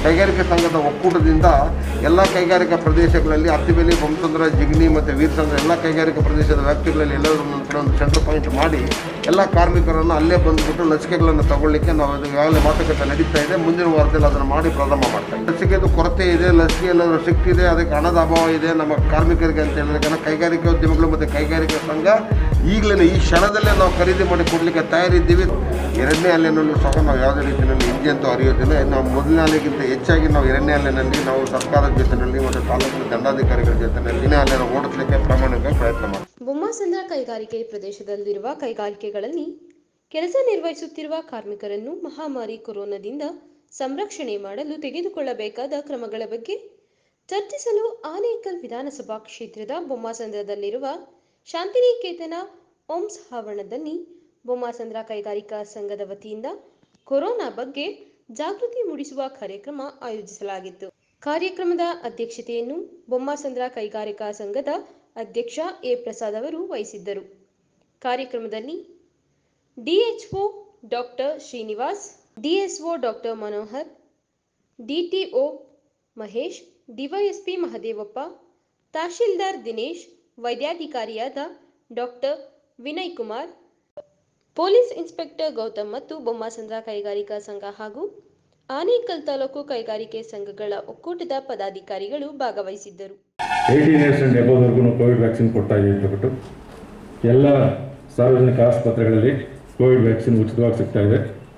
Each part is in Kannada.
ಕೈಗಾರಿಕಾ ಸಂಘದ ಒಕ್ಕೂಟದಿಂದ ಎಲ್ಲ ಕೈಗಾರಿಕಾ ಪ್ರದೇಶಗಳಲ್ಲಿ ಅತ್ತಿಬೆಲೆ ಬೊಮ್ಮಸಂದ್ರ ಜಿಗಣಿ ಮತ್ತು ವೀರಸಂದ್ರ ಎಲ್ಲ ಕೈಗಾರಿಕಾ ಪ್ರದೇಶದ ವ್ಯಾಪ್ತಿಗಳಲ್ಲಿ ಎಲ್ಲರೂ ಒಂದು ಕಡೆ ಒಂದು ಸೆಂಟರ್ ಪಾಯಿಂಟ್ ಮಾಡಿ ಎಲ್ಲ ಕಾರ್ಮಿಕರನ್ನು ಅಲ್ಲೇ ಬಂದುಬಿಟ್ಟು ಲಸಿಕೆಗಳನ್ನು ತಗೊಳ್ಳಿಕ್ಕೆ ನಾವು ಅದು ಈಗಾಗಲೇ ಮಾತುಕತೆ ನಡೀತಾ ಇದೆ ಮುಂದಿನ ವಾರದಲ್ಲಿ ಅದನ್ನು ಮಾಡಿ ಪ್ರಾರಂಭ ಮಾಡ್ತಾ ಇದ್ದೀವಿ ಲಸಿಕೆದು ಕೊರತೆ ಇದೆ ಲಸಿಕೆ ಎಲ್ಲರೂ ಸಿಕ್ತಿದೆ ಅದಕ್ಕೆ ಹಣದ ಅಭಾವ ಇದೆ ನಮ್ಮ ಕಾರ್ಮಿಕರಿಗೆ ಅಂತ ಹೇಳಿದ್ರೆ ಕಾರಣ ಕೈಗಾರಿಕೋದ್ಯಮಿಗಳು ಮತ್ತು ಕೈಗಾರಿಕಾ ಸಂಘ ಈಗಲೇ ಈ ಕ್ಷಣದಲ್ಲೇ ನಾವು ಖರೀದಿ ಮಾಡಿ ಕೊಡಲಿಕ್ಕೆ ತಯಾರಿದ್ದೀವಿ ಎರಡನೇ ಅಲೆನಲ್ಲೂ ಸಹ ನಾವು ಯಾವುದೇ ರೀತಿಯಲ್ಲಿ ಹಿಂದೆ ಅಂತೂ ಹರಿಯೋದಿಲ್ಲ ನಾವು ಮೊದಲನೇ ಅಲೆಗಿಂತ ಹೆಚ್ಚಾಗಿ ನಾವು ಎರಡನೇ ಅಲೆನಲ್ಲಿ ನಾವು ಸರ್ಕಾರದ ಜೊತೆಯಲ್ಲಿ ಮತ್ತು ತಾಲೂಕಿನ ದಂಡಾಧಿಕಾರಿಗಳ ಜೊತೆಯಲ್ಲಿ ದಿನ ಅಲೆನ ಓಡಿಸಲಿಕ್ಕೆ ಪ್ರಾಮಾಣಿಕ ಪ್ರಯತ್ನ ಮಾಡ್ತೀವಿ ಬೊಮ್ಮಾಸಂದ್ರ ಕೈಗಾರಿಕೆ ಪ್ರದೇಶದಲ್ಲಿರುವ ಕೈಗಾರಿಕೆಗಳಲ್ಲಿ ಕೆಲಸ ನಿರ್ವಹಿಸುತ್ತಿರುವ ಕಾರ್ಮಿಕರನ್ನು ಮಹಾಮಾರಿ ಕೊರೋನಾದಿಂದ ಸಂರಕ್ಷಣೆ ಮಾಡಲು ತೆಗೆದುಕೊಳ್ಳಬೇಕಾದ ಕ್ರಮಗಳ ಬಗ್ಗೆ ಚರ್ಚಿಸಲು ಆನೇಕಲ್ ವಿಧಾನಸಭಾ ಕ್ಷೇತ್ರದ ಬೊಮ್ಮಾಸಂದ್ರದಲ್ಲಿರುವ ಶಾಂತಿನಿಕೇತನ ಓಮ್ಸ್ ಆವರಣದಲ್ಲಿ ಬೊಮ್ಮಾಸಂದ್ರ ಕೈಗಾರಿಕಾ ಸಂಘದ ವತಿಯಿಂದ ಕೊರೋನಾ ಬಗ್ಗೆ ಜಾಗೃತಿ ಮೂಡಿಸುವ ಕಾರ್ಯಕ್ರಮ ಆಯೋಜಿಸಲಾಗಿತ್ತು ಕಾರ್ಯಕ್ರಮದ ಅಧ್ಯಕ್ಷತೆಯನ್ನು ಬೊಮ್ಮಾಸಂದ್ರ ಕೈಗಾರಿಕಾ ಸಂಘದ ಅಧ್ಯಕ್ಷ ಎ ಪ್ರಸಾದ್ ಅವರು ವಹಿಸಿದ್ದರು ಕಾರ್ಯಕ್ರಮದಲ್ಲಿ DHO doctor Srinivas DSO doctor Manohar DTO Mahesh DYSP Mahadevappa tahsildar Dinesh ವೈದ್ಯಾಧಿಕಾರಿಯಾದ doctor Vinay Kumar police inspector Gautam ಮತ್ತು ಬೊಮ್ಮಾಸಂದ್ರ ಕೈಗಾರಿಕಾ ಸಂಘ ಹಾಗೂ ಆನೇಕಲ್ ತಾಲೂಕು ಕೈಗಾರಿಕೆ ಸಂಘಗಳ ಒಕ್ಕೂಟದ ಪದಾಧಿಕಾರಿಗಳು ಭಾಗವಹಿಸಿದ್ದರು ಏಯ್ಟೀನ್ ಇಯರ್ಸ್ ಆ್ಯಂಡ್ ಎಬೋದವರೆಗೂ ಕೋವಿಡ್ ವ್ಯಾಕ್ಸಿನ್ ಕೊಡ್ತಾ ಇದ್ದೀವಿ ಅಂತ ಬಿಟ್ಟು ಎಲ್ಲ ಸಾರ್ವಜನಿಕ ಆಸ್ಪತ್ರೆಗಳಲ್ಲಿ ಕೋವಿಡ್ ವ್ಯಾಕ್ಸಿನ್ ಉಚಿತವಾಗಿ ಸಿಗ್ತಾ ಇದೆ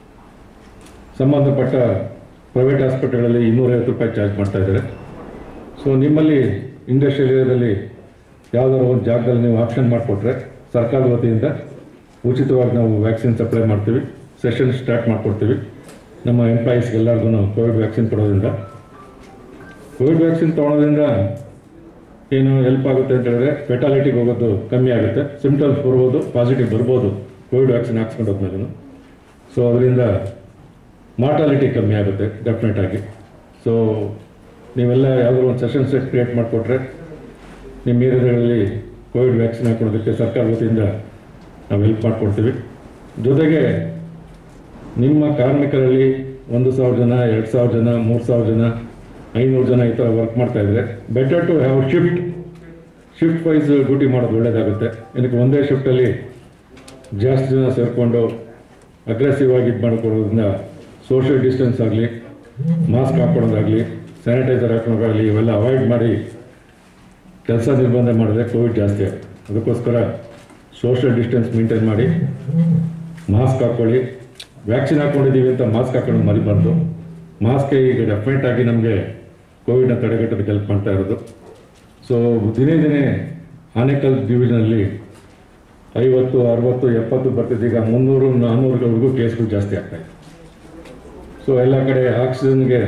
ಸಂಬಂಧಪಟ್ಟ ಪ್ರೈವೇಟ್ ಆಸ್ಪತ್ರೆಗಳಲ್ಲಿ ಇನ್ನೂರೈವತ್ತು ರೂಪಾಯಿ ಚಾರ್ಜ್ ಮಾಡ್ತಾ ಇದ್ದಾರೆ ಸೊ ನಿಮ್ಮಲ್ಲಿ ಇಂಡಸ್ಟ್ರಿಯಲ್ ಏರಿಯಾದಲ್ಲಿ ಯಾವುದಾದ್ರು ಒಂದು ಜಾಗದಲ್ಲಿ ನೀವು ಆಪ್ಷನ್ ಮಾಡಿಕೊಟ್ರೆ ಸರ್ಕಾರದ ವತಿಯಿಂದ ಉಚಿತವಾಗಿ ನಾವು ವ್ಯಾಕ್ಸಿನ್ ಸಪ್ಲೈ ಮಾಡ್ತೀವಿ ಸೆಷನ್ ಸ್ಟಾರ್ಟ್ ಮಾಡಿಕೊಡ್ತೀವಿ ನಮ್ಮ ಎಂಪ್ಲಾಯೀಸ್ಗೆಲ್ಲರಿಗೂ ಕೋವಿಡ್ ವ್ಯಾಕ್ಸಿನ್ ಕೊಡೋದ್ರಿಂದ ಕೋವಿಡ್ ವ್ಯಾಕ್ಸಿನ್ ತೊಗೊಳೋದ್ರಿಂದ ಏನು ಹೆಲ್ಪ್ ಆಗುತ್ತೆ ಅಂತ ಹೇಳಿದ್ರೆ ಫೆಟಾಲಿಟಿಗೆ ಹೋಗೋದು ಕಮ್ಮಿ ಆಗುತ್ತೆ ಸಿಮ್ಟಮ್ಸ್ ಬರ್ಬೋದು ಪಾಸಿಟಿವ್ ಬರ್ಬೋದು ಕೋವಿಡ್ ವ್ಯಾಕ್ಸಿನ್ ಹಾಕ್ಸ್ಕೊಂಡು ಹೋದ್ಮೇಲೆ ಸೊ ಅದರಿಂದ ಮಾರ್ಟಾಲಿಟಿ ಕಮ್ಮಿ ಆಗುತ್ತೆ ಡೆಫಿನೆಟ್ ಆಗಿ ಸೊ ನೀವೆಲ್ಲ ಯಾವುದಾದ್ರು ಒಂದು ಸೆಷನ್ ಸೆಟ್ ಕ್ರಿಯೇಟ್ ಮಾಡಿಕೊಟ್ರೆ ನಿಮ್ಮ ಏರಿಯಾಗಳಲ್ಲಿ ಕೋವಿಡ್ ವ್ಯಾಕ್ಸಿನ್ ಹಾಕೊಳೋದಕ್ಕೆ ಸರ್ಕಾರ ವತಿಯಿಂದ ನಾವು ಹೆಲ್ಪ್ ಮಾಡಿಕೊಡ್ತೀವಿ ಜೊತೆಗೆ ನಿಮ್ಮ ಕಾರ್ಮಿಕರಲ್ಲಿ ಒಂದು ಸಾವಿರ ಜನ ಎರಡು ಸಾವಿರ ಜನ ಮೂರು ಸಾವಿರ ಜನ ಐನೂರು ಜನ ಈ ಥರ ವರ್ಕ್ ಮಾಡ್ತಾ ಇದ್ರೆ better to have shift shift wise duty ಮಾಡೋದು ಒಳ್ಳೇದಾಗುತ್ತೆ ಏನಕ್ಕೆ ಒಂದೇ ಶಿಫ್ಟಲ್ಲಿ ಜಾಸ್ತಿ ಜನ ಸೇರಿಕೊಂಡು ಅಗ್ರೆಸಿವ್ ಆಗಿ ಇದು ಮಾಡ್ಕೊಳ್ಳೋದ್ರಿಂದ ಸೋಷಿಯಲ್ ಡಿಸ್ಟೆನ್ಸ್ ಆಗಲಿ ಮಾಸ್ಕ್ ಹಾಕ್ಕೊಳ್ಳೋದಾಗಲಿ ಸ್ಯಾನಿಟೈಸರ್ ಹಾಕೊಳ್ಳೋದಾಗಲಿ ಇವೆಲ್ಲ ಅವಾಯ್ಡ್ ಮಾಡಿ ಕೆಲಸ ನಿರ್ಬಂಧ ಮಾಡಿದ್ರೆ ಕೋವಿಡ್ ಜಾಸ್ತಿ ಆಗುತ್ತೆ ಅದಕ್ಕೋಸ್ಕರ ಸೋಷಿಯಲ್ ಡಿಸ್ಟೆನ್ಸ್ ಮೇಂಟೈನ್ ಮಾಡಿ ಮಾಸ್ಕ್ ಹಾಕ್ಕೊಳ್ಳಿ ವ್ಯಾಕ್ಸಿನ್ ಹಾಕ್ಕೊಂಡಿದ್ದೀವಿ ಅಂತ ಮಾಸ್ಕ್ ಹಾಕೊಂಡು ಮರಿಬಾರ್ದು ಮಾಸ್ಕೇ ಈಗ ಡೆಫಿನೆಟ್ ಆಗಿ ನಮಗೆ ಕೋವಿಡ್ನ ತಡೆಗಟ್ಟೋದಕ್ಕೆ ಹೆಲ್ಪ್ ಮಾಡ್ತಾ ಇರೋದು ಸೊ ದಿನೇ ದಿನೇ ಆನೇಕಲ್ ಡಿವಿಷನಲ್ಲಿ ಐವತ್ತು ಅರವತ್ತು ಎಪ್ಪತ್ತು ಬರ್ತಿದ್ದು ಈಗ ಮುನ್ನೂರು ನಾನ್ನೂರುವರೆಗೂ ಕೇಸ್ಗಳು ಜಾಸ್ತಿ ಆಗ್ತಾ ಇದೆ ಸೊ ಎಲ್ಲ ಕಡೆ ಆಕ್ಸಿಜನ್ಗೆ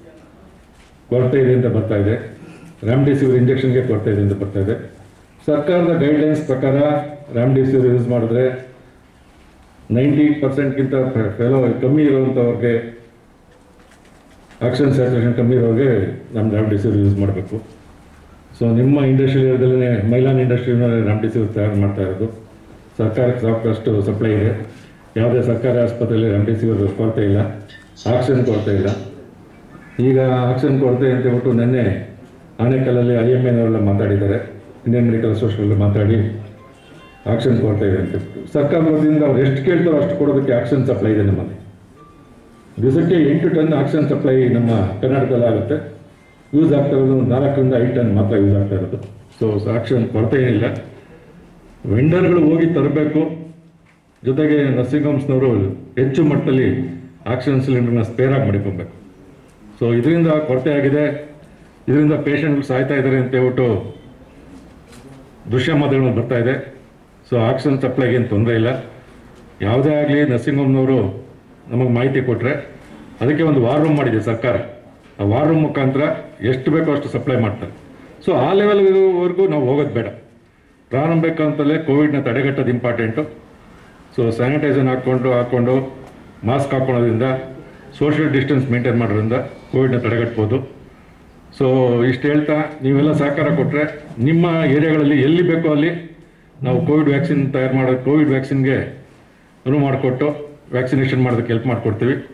ಕೊರತೆ ಇದೆ ಅಂತ ಬರ್ತಾ ಇದೆ ರ್ಯಾಮ್ಡಿಸಿವಿರ್ ಇಂಜೆಕ್ಷನ್ಗೆ ಕೊರತೆ ಇದೆ ಅಂತ ಬರ್ತಾ ಇದೆ ಸರ್ಕಾರದ ಗೈಡ್ಲೈನ್ಸ್ ಪ್ರಕಾರ ರ್ಯಾಮ್ಡಿಸಿವಿರ್ ಯೂಸ್ ಮಾಡಿದ್ರೆ ನೈಂಟಿ ಪರ್ಸೆಂಟ್ಗಿಂತ ಫೆಲೋ ಕಮ್ಮಿ ಇರುವಂಥವ್ರಿಗೆ ಆಕ್ಸಿಜನ್ ಸ್ಯಾಚುರೇಷನ್ ಕಮ್ಮಿ ಇರೋರಿಗೆ ನಮ್ಮ ರ್ಯಾಮ್ಡಿಸಿವಿರ್ ಯೂಸ್ ಮಾಡಬೇಕು ಸೊ ನಿಮ್ಮ ಇಂಡಸ್ಟ್ರಿಯಲ್ ಏರಿಯಾದಲ್ಲೇ ಮೈಲಾನ್ ಇಂಡಸ್ಟ್ರಿನ ರ್ಯಾಮ್ಡಿಸಿವಿರ್ ತಯಾರು ಮಾಡ್ತಾ ಇರೋದು ಸರ್ಕಾರಕ್ಕೆ ಸಾಕಷ್ಟು ಸಪ್ಲೈ ಇದೆ ಯಾವುದೇ ಸರ್ಕಾರಿ ಆಸ್ಪತ್ರೆಯಲ್ಲಿ ರೆಮ್ಡಿಸಿವಿರ್ ಕೊರತೆ ಇಲ್ಲ ಆಕ್ಸಿಜನ್ ಕೊರತೆ ಇಲ್ಲ ಈಗ ಆಕ್ಸಿಜನ್ ಕೊರತೆ ಅಂತ ಹೇಳ್ಬಿಟ್ಟು ನಿನ್ನೆ ಆನೇಕಲ್ಲಲ್ಲಿ ಐ ಎಮ್ ಎನವರೆಲ್ಲ ಮಾತಾಡಿದ್ದಾರೆ ಇಂಡಿಯನ್ ಮೆಡಿಕಲ್ ಅಸೋಸಿಯೇಷನ್ ಮಾತಾಡಿ ಆಕ್ಸಿಜನ್ ಕೊರತೆ ಇದೆ ಅಂತ ಹೇಳ್ಬಿಟ್ಟು ಸರ್ಕಾರದ ವತಿಯಿಂದ ಅವ್ರು ಎಷ್ಟು ಕೇಳ್ತಾರೋ ಅಷ್ಟು ಕೊಡೋದಕ್ಕೆ ಆಕ್ಸಿಜನ್ ಸಪ್ಲೈ ಇದೆ ನಮ್ಮಲ್ಲಿ ದಿವಸಕ್ಕೆ ಎಂಟು ಟನ್ ಆಕ್ಸಿಜನ್ ಸಪ್ಲೈ ನಮ್ಮ ಕರ್ನಾಟಕದಲ್ಲಿ ಆಗುತ್ತೆ ಯೂಸ್ ಆಗ್ತಾ ಇರೋದು ಒಂದು ನಾಲ್ಕರಿಂದ ಐದು ಟನ್ ಮಾತ್ರ ಯೂಸ್ ಆಗ್ತಾ ಇರೋದು ಸೊ ಆಕ್ಸಿಜನ್ ಕೊರತೆ ಏನಿಲ್ಲ ವೆಂಡರ್ಗಳು ಹೋಗಿ ತರಬೇಕು ಜೊತೆಗೆ ನರ್ಸಿಂಗ್ ಹೋಮ್ಸ್ನವರು ಹೆಚ್ಚು ಮಟ್ಟದಲ್ಲಿ ಆಕ್ಸಿಜನ್ ಸಿಲಿಂಡರ್ನ ಸ್ಪೇರಾಗಿ ಮಾಡಿಕೊಬೇಕು ಸೊ ಇದರಿಂದ ಕೊರತೆ ಆಗಿದೆ ಇದರಿಂದ ಪೇಷಂಟ್ಗಳು ಸಾಯ್ತಾ ಇದ್ದಾರೆ ಅಂತ ಹೇಳ್ಬಿಟ್ಟು ದೃಶ್ಯ ಮಾಧ್ಯಮಗಳು ಬರ್ತಾ ಇದೆ ಸೊ ಆಕ್ಸಿಜನ್ ಸಪ್ಲೈಗೆ ಏನು ತೊಂದರೆ ಇಲ್ಲ ಯಾವುದೇ ಆಗಲಿ ನರ್ಸಿಂಗ್ ಹೋಮ್ನವರು ನಮಗೆ ಮಾಹಿತಿ ಕೊಟ್ಟರೆ ಅದಕ್ಕೆ ಒಂದು ವಾರ್ ರೂಮ್ ಮಾಡಿದೆ ಸರ್ಕಾರ ಆ ವಾರ್ ರೂಮ್ ಮುಖಾಂತರ ಎಷ್ಟು ಬೇಕೋ ಅಷ್ಟು ಸಪ್ಲೈ ಮಾಡ್ತಾರೆ ಸೊ ಆ ಲೆವೆಲ್ವರೆಗೂ ನಾವು ಹೋಗೋದು ಬೇಡ ಪ್ರಾರಂಭಿಕಂತಲೇ ಕೋವಿಡ್ನ ತಡೆಗಟ್ಟೋದು ಇಂಪಾರ್ಟೆಂಟು ಸೊ ಸ್ಯಾನಿಟೈಸರ್ ಹಾಕ್ಕೊಂಡು ಹಾಕ್ಕೊಂಡು ಮಾಸ್ಕ್ ಹಾಕ್ಕೊಳ್ಳೋದ್ರಿಂದ ಸೋಷಿಯಲ್ ಡಿಸ್ಟೆನ್ಸ್ ಮೇಂಟೈನ್ ಮಾಡೋದ್ರಿಂದ ಕೋವಿಡ್ನ ತಡೆಗಟ್ಬೋದು ಸೊ ಇಷ್ಟು ಹೇಳ್ತಾ ನೀವೆಲ್ಲ ಸಹಕಾರ ಕೊಟ್ಟರೆ ನಿಮ್ಮ ಏರಿಯಾಗಳಲ್ಲಿ ಎಲ್ಲಿ ಬೇಕೋ ಅಲ್ಲಿ ನಾವು ಕೋವಿಡ್ ವ್ಯಾಕ್ಸಿನ್ ತಯಾರು ಮಾಡೋ ಕೋವಿಡ್ ವ್ಯಾಕ್ಸಿನ್ಗೆ ಅನುವು ಮಾಡಿಕೊಟ್ಟು ವ್ಯಾಕ್ಸಿನೇಷನ್ ಮಾಡೋದಕ್ಕೆ ಹೆಲ್ಪ್ ಮಾಡಿಕೊಡ್ತೀವಿ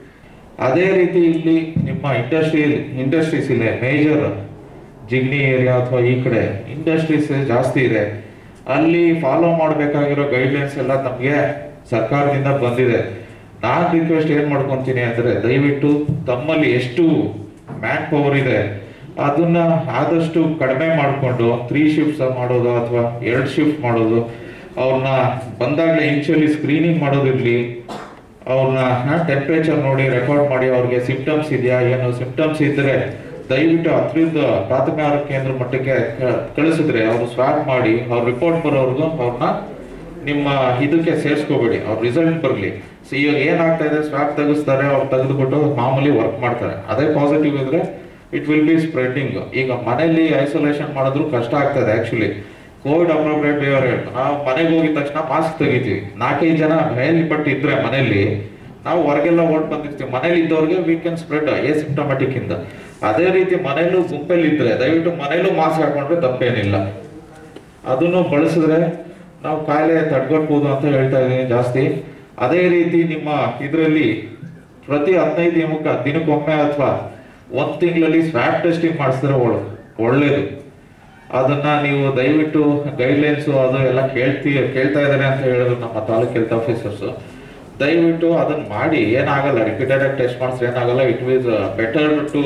ಅದೇ ರೀತಿ ಇಲ್ಲಿ ನಿಮ್ಮ ಇಂಡಸ್ಟ್ರಿ ಇಂಡಸ್ಟ್ರೀಸ್ ಇದೆ ಮೇಜರ್ ಜಿಗ್ನಿ ಏರಿಯಾ ಅಥವಾ ಈ ಕಡೆ ಇಂಡಸ್ಟ್ರೀಸ್ ಜಾಸ್ತಿ ಇದೆ ಅಲ್ಲಿ ಫಾಲೋ ಮಾಡಬೇಕಾಗಿರೋ ಗೈಡ್ಲೈನ್ಸ್ ಎಲ್ಲ ನಮಗೆ ಸರ್ಕಾರದಿಂದ ಬಂದಿದೆ ನಾನು ರಿಕ್ವೆಸ್ಟ್ ಏನ್ ಮಾಡ್ಕೊಂತೀನಿ ಅಂದ್ರೆ ದಯವಿಟ್ಟು ತಮ್ಮಲ್ಲಿ ಎಷ್ಟು ಮ್ಯಾನ್ ಪವರ್ ಇದೆ ಅದನ್ನ ಆದಷ್ಟು ಕಡಿಮೆ ಮಾಡಿಕೊಂಡು ತ್ರೀ ಶಿಫ್ಟ್ಸ್ ಮಾಡೋದು ಅಥವಾ ಎರಡು ಶಿಫ್ಟ್ ಮಾಡೋದು ಅವ್ರನ್ನ ಬಂದಾಗಲೇ ಇನ್ಶಿಯಲಿ ಸ್ಕ್ರೀನಿಂಗ್ ಮಾಡೋದಿರ್ಲಿ ಅವ್ರನ್ನ ಟೆಂಪ್ರೇಚರ್ ನೋಡಿ ರೆಕಾರ್ಡ್ ಮಾಡಿ ಅವ್ರಿಗೆ ಸಿಂಪ್ಟಮ್ಸ್ ಇದೆಯಾ ಏನು ಸಿಂಪ್ಟಮ್ಸ್ ಇದ್ರೆ ದಯವಿಟ್ಟು ಹತ್ರದ ಪ್ರಾಥಮಿಕ ಆರೋಗ್ಯ ಕೇಂದ್ರ ಮಟ್ಟಕ್ಕೆ ಕ- ಕಳಿಸಿದ್ರೆ ಅವ್ರು ಸ್ವಾಪ್ ಮಾಡಿ ಅವ್ರ ರಿಪೋರ್ಟ್ ಬರೋರ್ಗು ಅವ್ರನ್ನ ನಿಮ್ಮ ಇದಕ್ಕೆ ಸೇರಿಸ್ಕೋಬೇಡಿ ಅವ್ರ ರಿಸಲ್ಟ್ ಬರಲಿ ಸೊ ಇವಾಗ ಏನಾಗ್ತಾ ಇದೆ ಸ್ವಾಪ್ ತೆಗಿಸ್ತಾರೆ ಅವ್ರು ತೆಗೆದುಬಿಟ್ಟು ಮಾಮೂಲಿ ವರ್ಕ್ ಮಾಡ್ತಾರೆ ಅದೇ ಪಾಸಿಟಿವ್ ಇದ್ರೆ ಇಟ್ ವಿಲ್ ಬಿ ಸ್ಪ್ರೆಡಿಂಗ್ ಈಗ ಮನೆಯಲ್ಲಿ ಐಸೋಲೇಷನ್ ಮಾಡಿದ್ರು ಕಷ್ಟ ಆಗ್ತದೆ ಆಕ್ಚುಲಿ ಕೋವಿಡ್ ಅಪ್ರೋಪ್ರಿಯೇಟ್ ಬಿಹೇವಿಯರ್ ನಾವು ಮನೆಗೆ ಹೋಗಿದ ತಕ್ಷಣ ಮಾಸ್ಕ್ ತೆಗಿತೀವಿ ನಾಲ್ಕೈದು ಜನ ಭಯಲ್ಲಿ ಪಟ್ಟು ಇದ್ರೆ ಮನೆಯಲ್ಲಿ ನಾವು ಹೊರಗೆಲ್ಲ ಓಟ್ ಬಂದಿರ್ತೀವಿ ಮನೇಲಿ ಇದ್ದವ್ರಿಗೆ we can spread asymptomatic ಇಂದ ಅದೇ ರೀತಿ ಮನೇಲೂ ಗುಂಪಲ್ಲಿ ಇದ್ರೆ ದಯವಿಟ್ಟು ಮನೇಲೂ ಮಾಸ್ಕ್ ಹಾಕೊಂಡ್ರೆ ತಪ್ಪೇನಿಲ್ಲ ಅದನ್ನು ಬಳಸಿದ್ರೆ ನಾವು ಕಾಯಿಲೆ ತಡ್ಕೊಳ್ಬೋದು ಅಂತ ಹೇಳ್ತಾ ಇದ್ದೀನಿ ಜಾಸ್ತಿ ಅದೇ ರೀತಿ ನಿಮ್ಮ ಇದರಲ್ಲಿ ಪ್ರತಿ ಹದಿನೈದು ದಿನಕ್ಕೆ ದಿನಕ್ಕೊಮ್ಮೆ ಅಥವಾ ಒಂದ್ ತಿಂಗಳಲ್ಲಿ ಸ್ವ್ಯಾಬ್ ಟೆಸ್ಟಿಂಗ್ ಮಾಡಿಸಿದ್ರೆ ಒಳ್ಳೆ ಒಳ್ಳೇದು ಅದನ್ನ ನೀವು ದಯವಿಟ್ಟು ಗೈಡ್ಲೈನ್ಸ್ ಅದು ಎಲ್ಲ ಕೇಳ್ತಿ ಕೇಳ್ತಾ ಇದ್ದಾರೆ ಅಂತ ಹೇಳಿದ್ರು ನಮ್ಮ ತಾಲೂಕ್ ಹೆಲ್ತ್ ಆಫೀಸರ್ಸ್ ದಯವಿಟ್ಟು ಅದನ್ನ ಮಾಡಿ ಏನಾಗಲ್ಲ ರಿಪೀಟೆಡ್ ಆಗಿ ಟೆಸ್ಟ್ ಮಾಡಿದ್ರೆ ಏನಾಗಲ್ಲ it is better to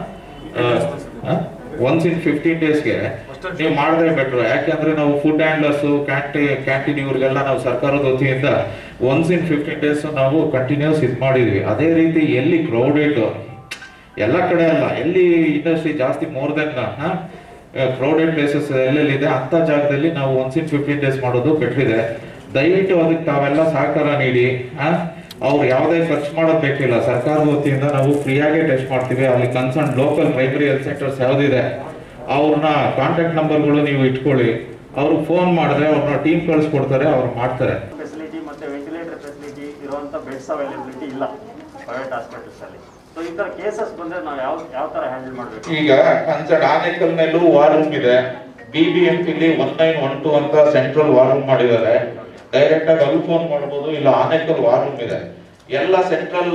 once in fifteen ಡೇಸ್ಗೆ ನೀವು ಮಾಡಿದ್ರೆ ಬೆಟರ್ ಯಾಕೆಂದ್ರೆ ನಾವು ಫುಡ್ ಹ್ಯಾಂಡ್ಲರ್ಸ್ ಕ್ಯಾಂಟಿ ಕ್ಯಾಂಟೀನ್ ಇವ್ರಿಗೆಲ್ಲ ನಾವು ಸರ್ಕಾರದ ವತಿಯಿಂದ ಒನ್ಸ್ ಇನ್ ಫಿಫ್ಟೀನ್ ಡೇಸ್ ನಾವು ಕಂಟಿನ್ಯೂಸ್ ಇದು ಮಾಡಿದ್ವಿ ಅದೇ ರೀತಿ ಎಲ್ಲಿ ಕ್ರೌಡೆಡ್ ಎಲ್ಲ ಕಡೆ ಅಲ್ಲ ಎಲ್ಲಿ ಇಂಡಸ್ಟ್ರಿ ಜಾಸ್ತಿ ಮೋರ್ ದೆನ್ ಕ್ರೌಡೆಡ್ ಪ್ಲೇಸಸ್ ಎಲ್ಲೆಲ್ಲಿದೆ ಅಂತ ಜಾಗದಲ್ಲಿ ನಾವು ಒನ್ಸ್ ಇನ್ ಫಿಫ್ಟೀನ್ ಡೇಸ್ ಮಾಡೋದು ಬೆಟ್ರಿದೆ ದಯವಿಟ್ಟು ಅದಕ್ಕೆ ತಾವೆಲ್ಲ ಸಹಕಾರ ನೀಡಿ ಆ, ಅವ್ರು ಯಾವುದೇ ಖರ್ಚು ಮಾಡೋದು ಬೇಕಿಲ್ಲ ಸರ್ಕಾರದ ವತಿಯಿಂದ ನಾವು ಫ್ರೀಯಾಗಿ ಟೆಸ್ಟ್ ಮಾಡ್ತೀವಿ ಅಲ್ಲಿ concern local primary health centres ಯಾವ್ದಿದೆ ಅವ್ರನ್ನ ಕಾಂಟ್ಯಾಕ್ಟ್ ನಂಬರ್ಗಳು ನೀವು ಇಟ್ಕೊಳ್ಳಿ ಅವ್ರಿಗೆ ಫೋನ್ ಮಾಡಿದ್ರೆ ಅವ್ರನ್ನ ಟೀಮ್ ಕಳಿಸ್ಕೊಡ್ತಾರೆ ಅವ್ರು ಮಾಡ್ತಾರೆ ಫೆಸಿಲಿಟಿ ಮತ್ತೆ ವೆಂಟಿಲೇಟರ್ ಫೆಸಿಲಿಟಿ ಇರುವಂತ ಬೆಡ್ಸ್ ಅವೈಲಬಿಲಿಟಿ ಇಲ್ಲ ಪ್ರೈವೇಟ್ ಹಾಸ್ಪಿಟಲ್ಸ್ ಅಲ್ಲಿ ಸೊ ಈ ತರ ಕೇಸಸ್ ಬಂದ್ರೆ ನಾವು ಯಾವ ಯಾವ ತರ ಹ್ಯಾಂಡಲ್ ಮಾಡಬೇಕು ಈಗ ಕನ್ಸರ್ನ್ ಆನೇಕಲ್ ಮೇಲೂ ವಾರ್ ರೂಮ್ ಇದೆ ಬಿಬಿಎಂಪಿಲಿ ಒನ್ ನೈನ್ ಒನ್ ಟು ಅಂತ ಸೆಂಟ್ರಲ್ ವಾರ್ ರೂಮ್ ಮಾಡಿದ್ದಾರೆ ಡೈರೆಕ್ಟ್ ಆಗಿ ಅಲ್ಲಿ ಫೋನ್ ಮಾಡ್ಬೋದು ಇಲ್ಲ ಆನೇಕಲ್ ವಾರ್ ರೂಮ್ ಇದೆ ಎಲ್ಲ central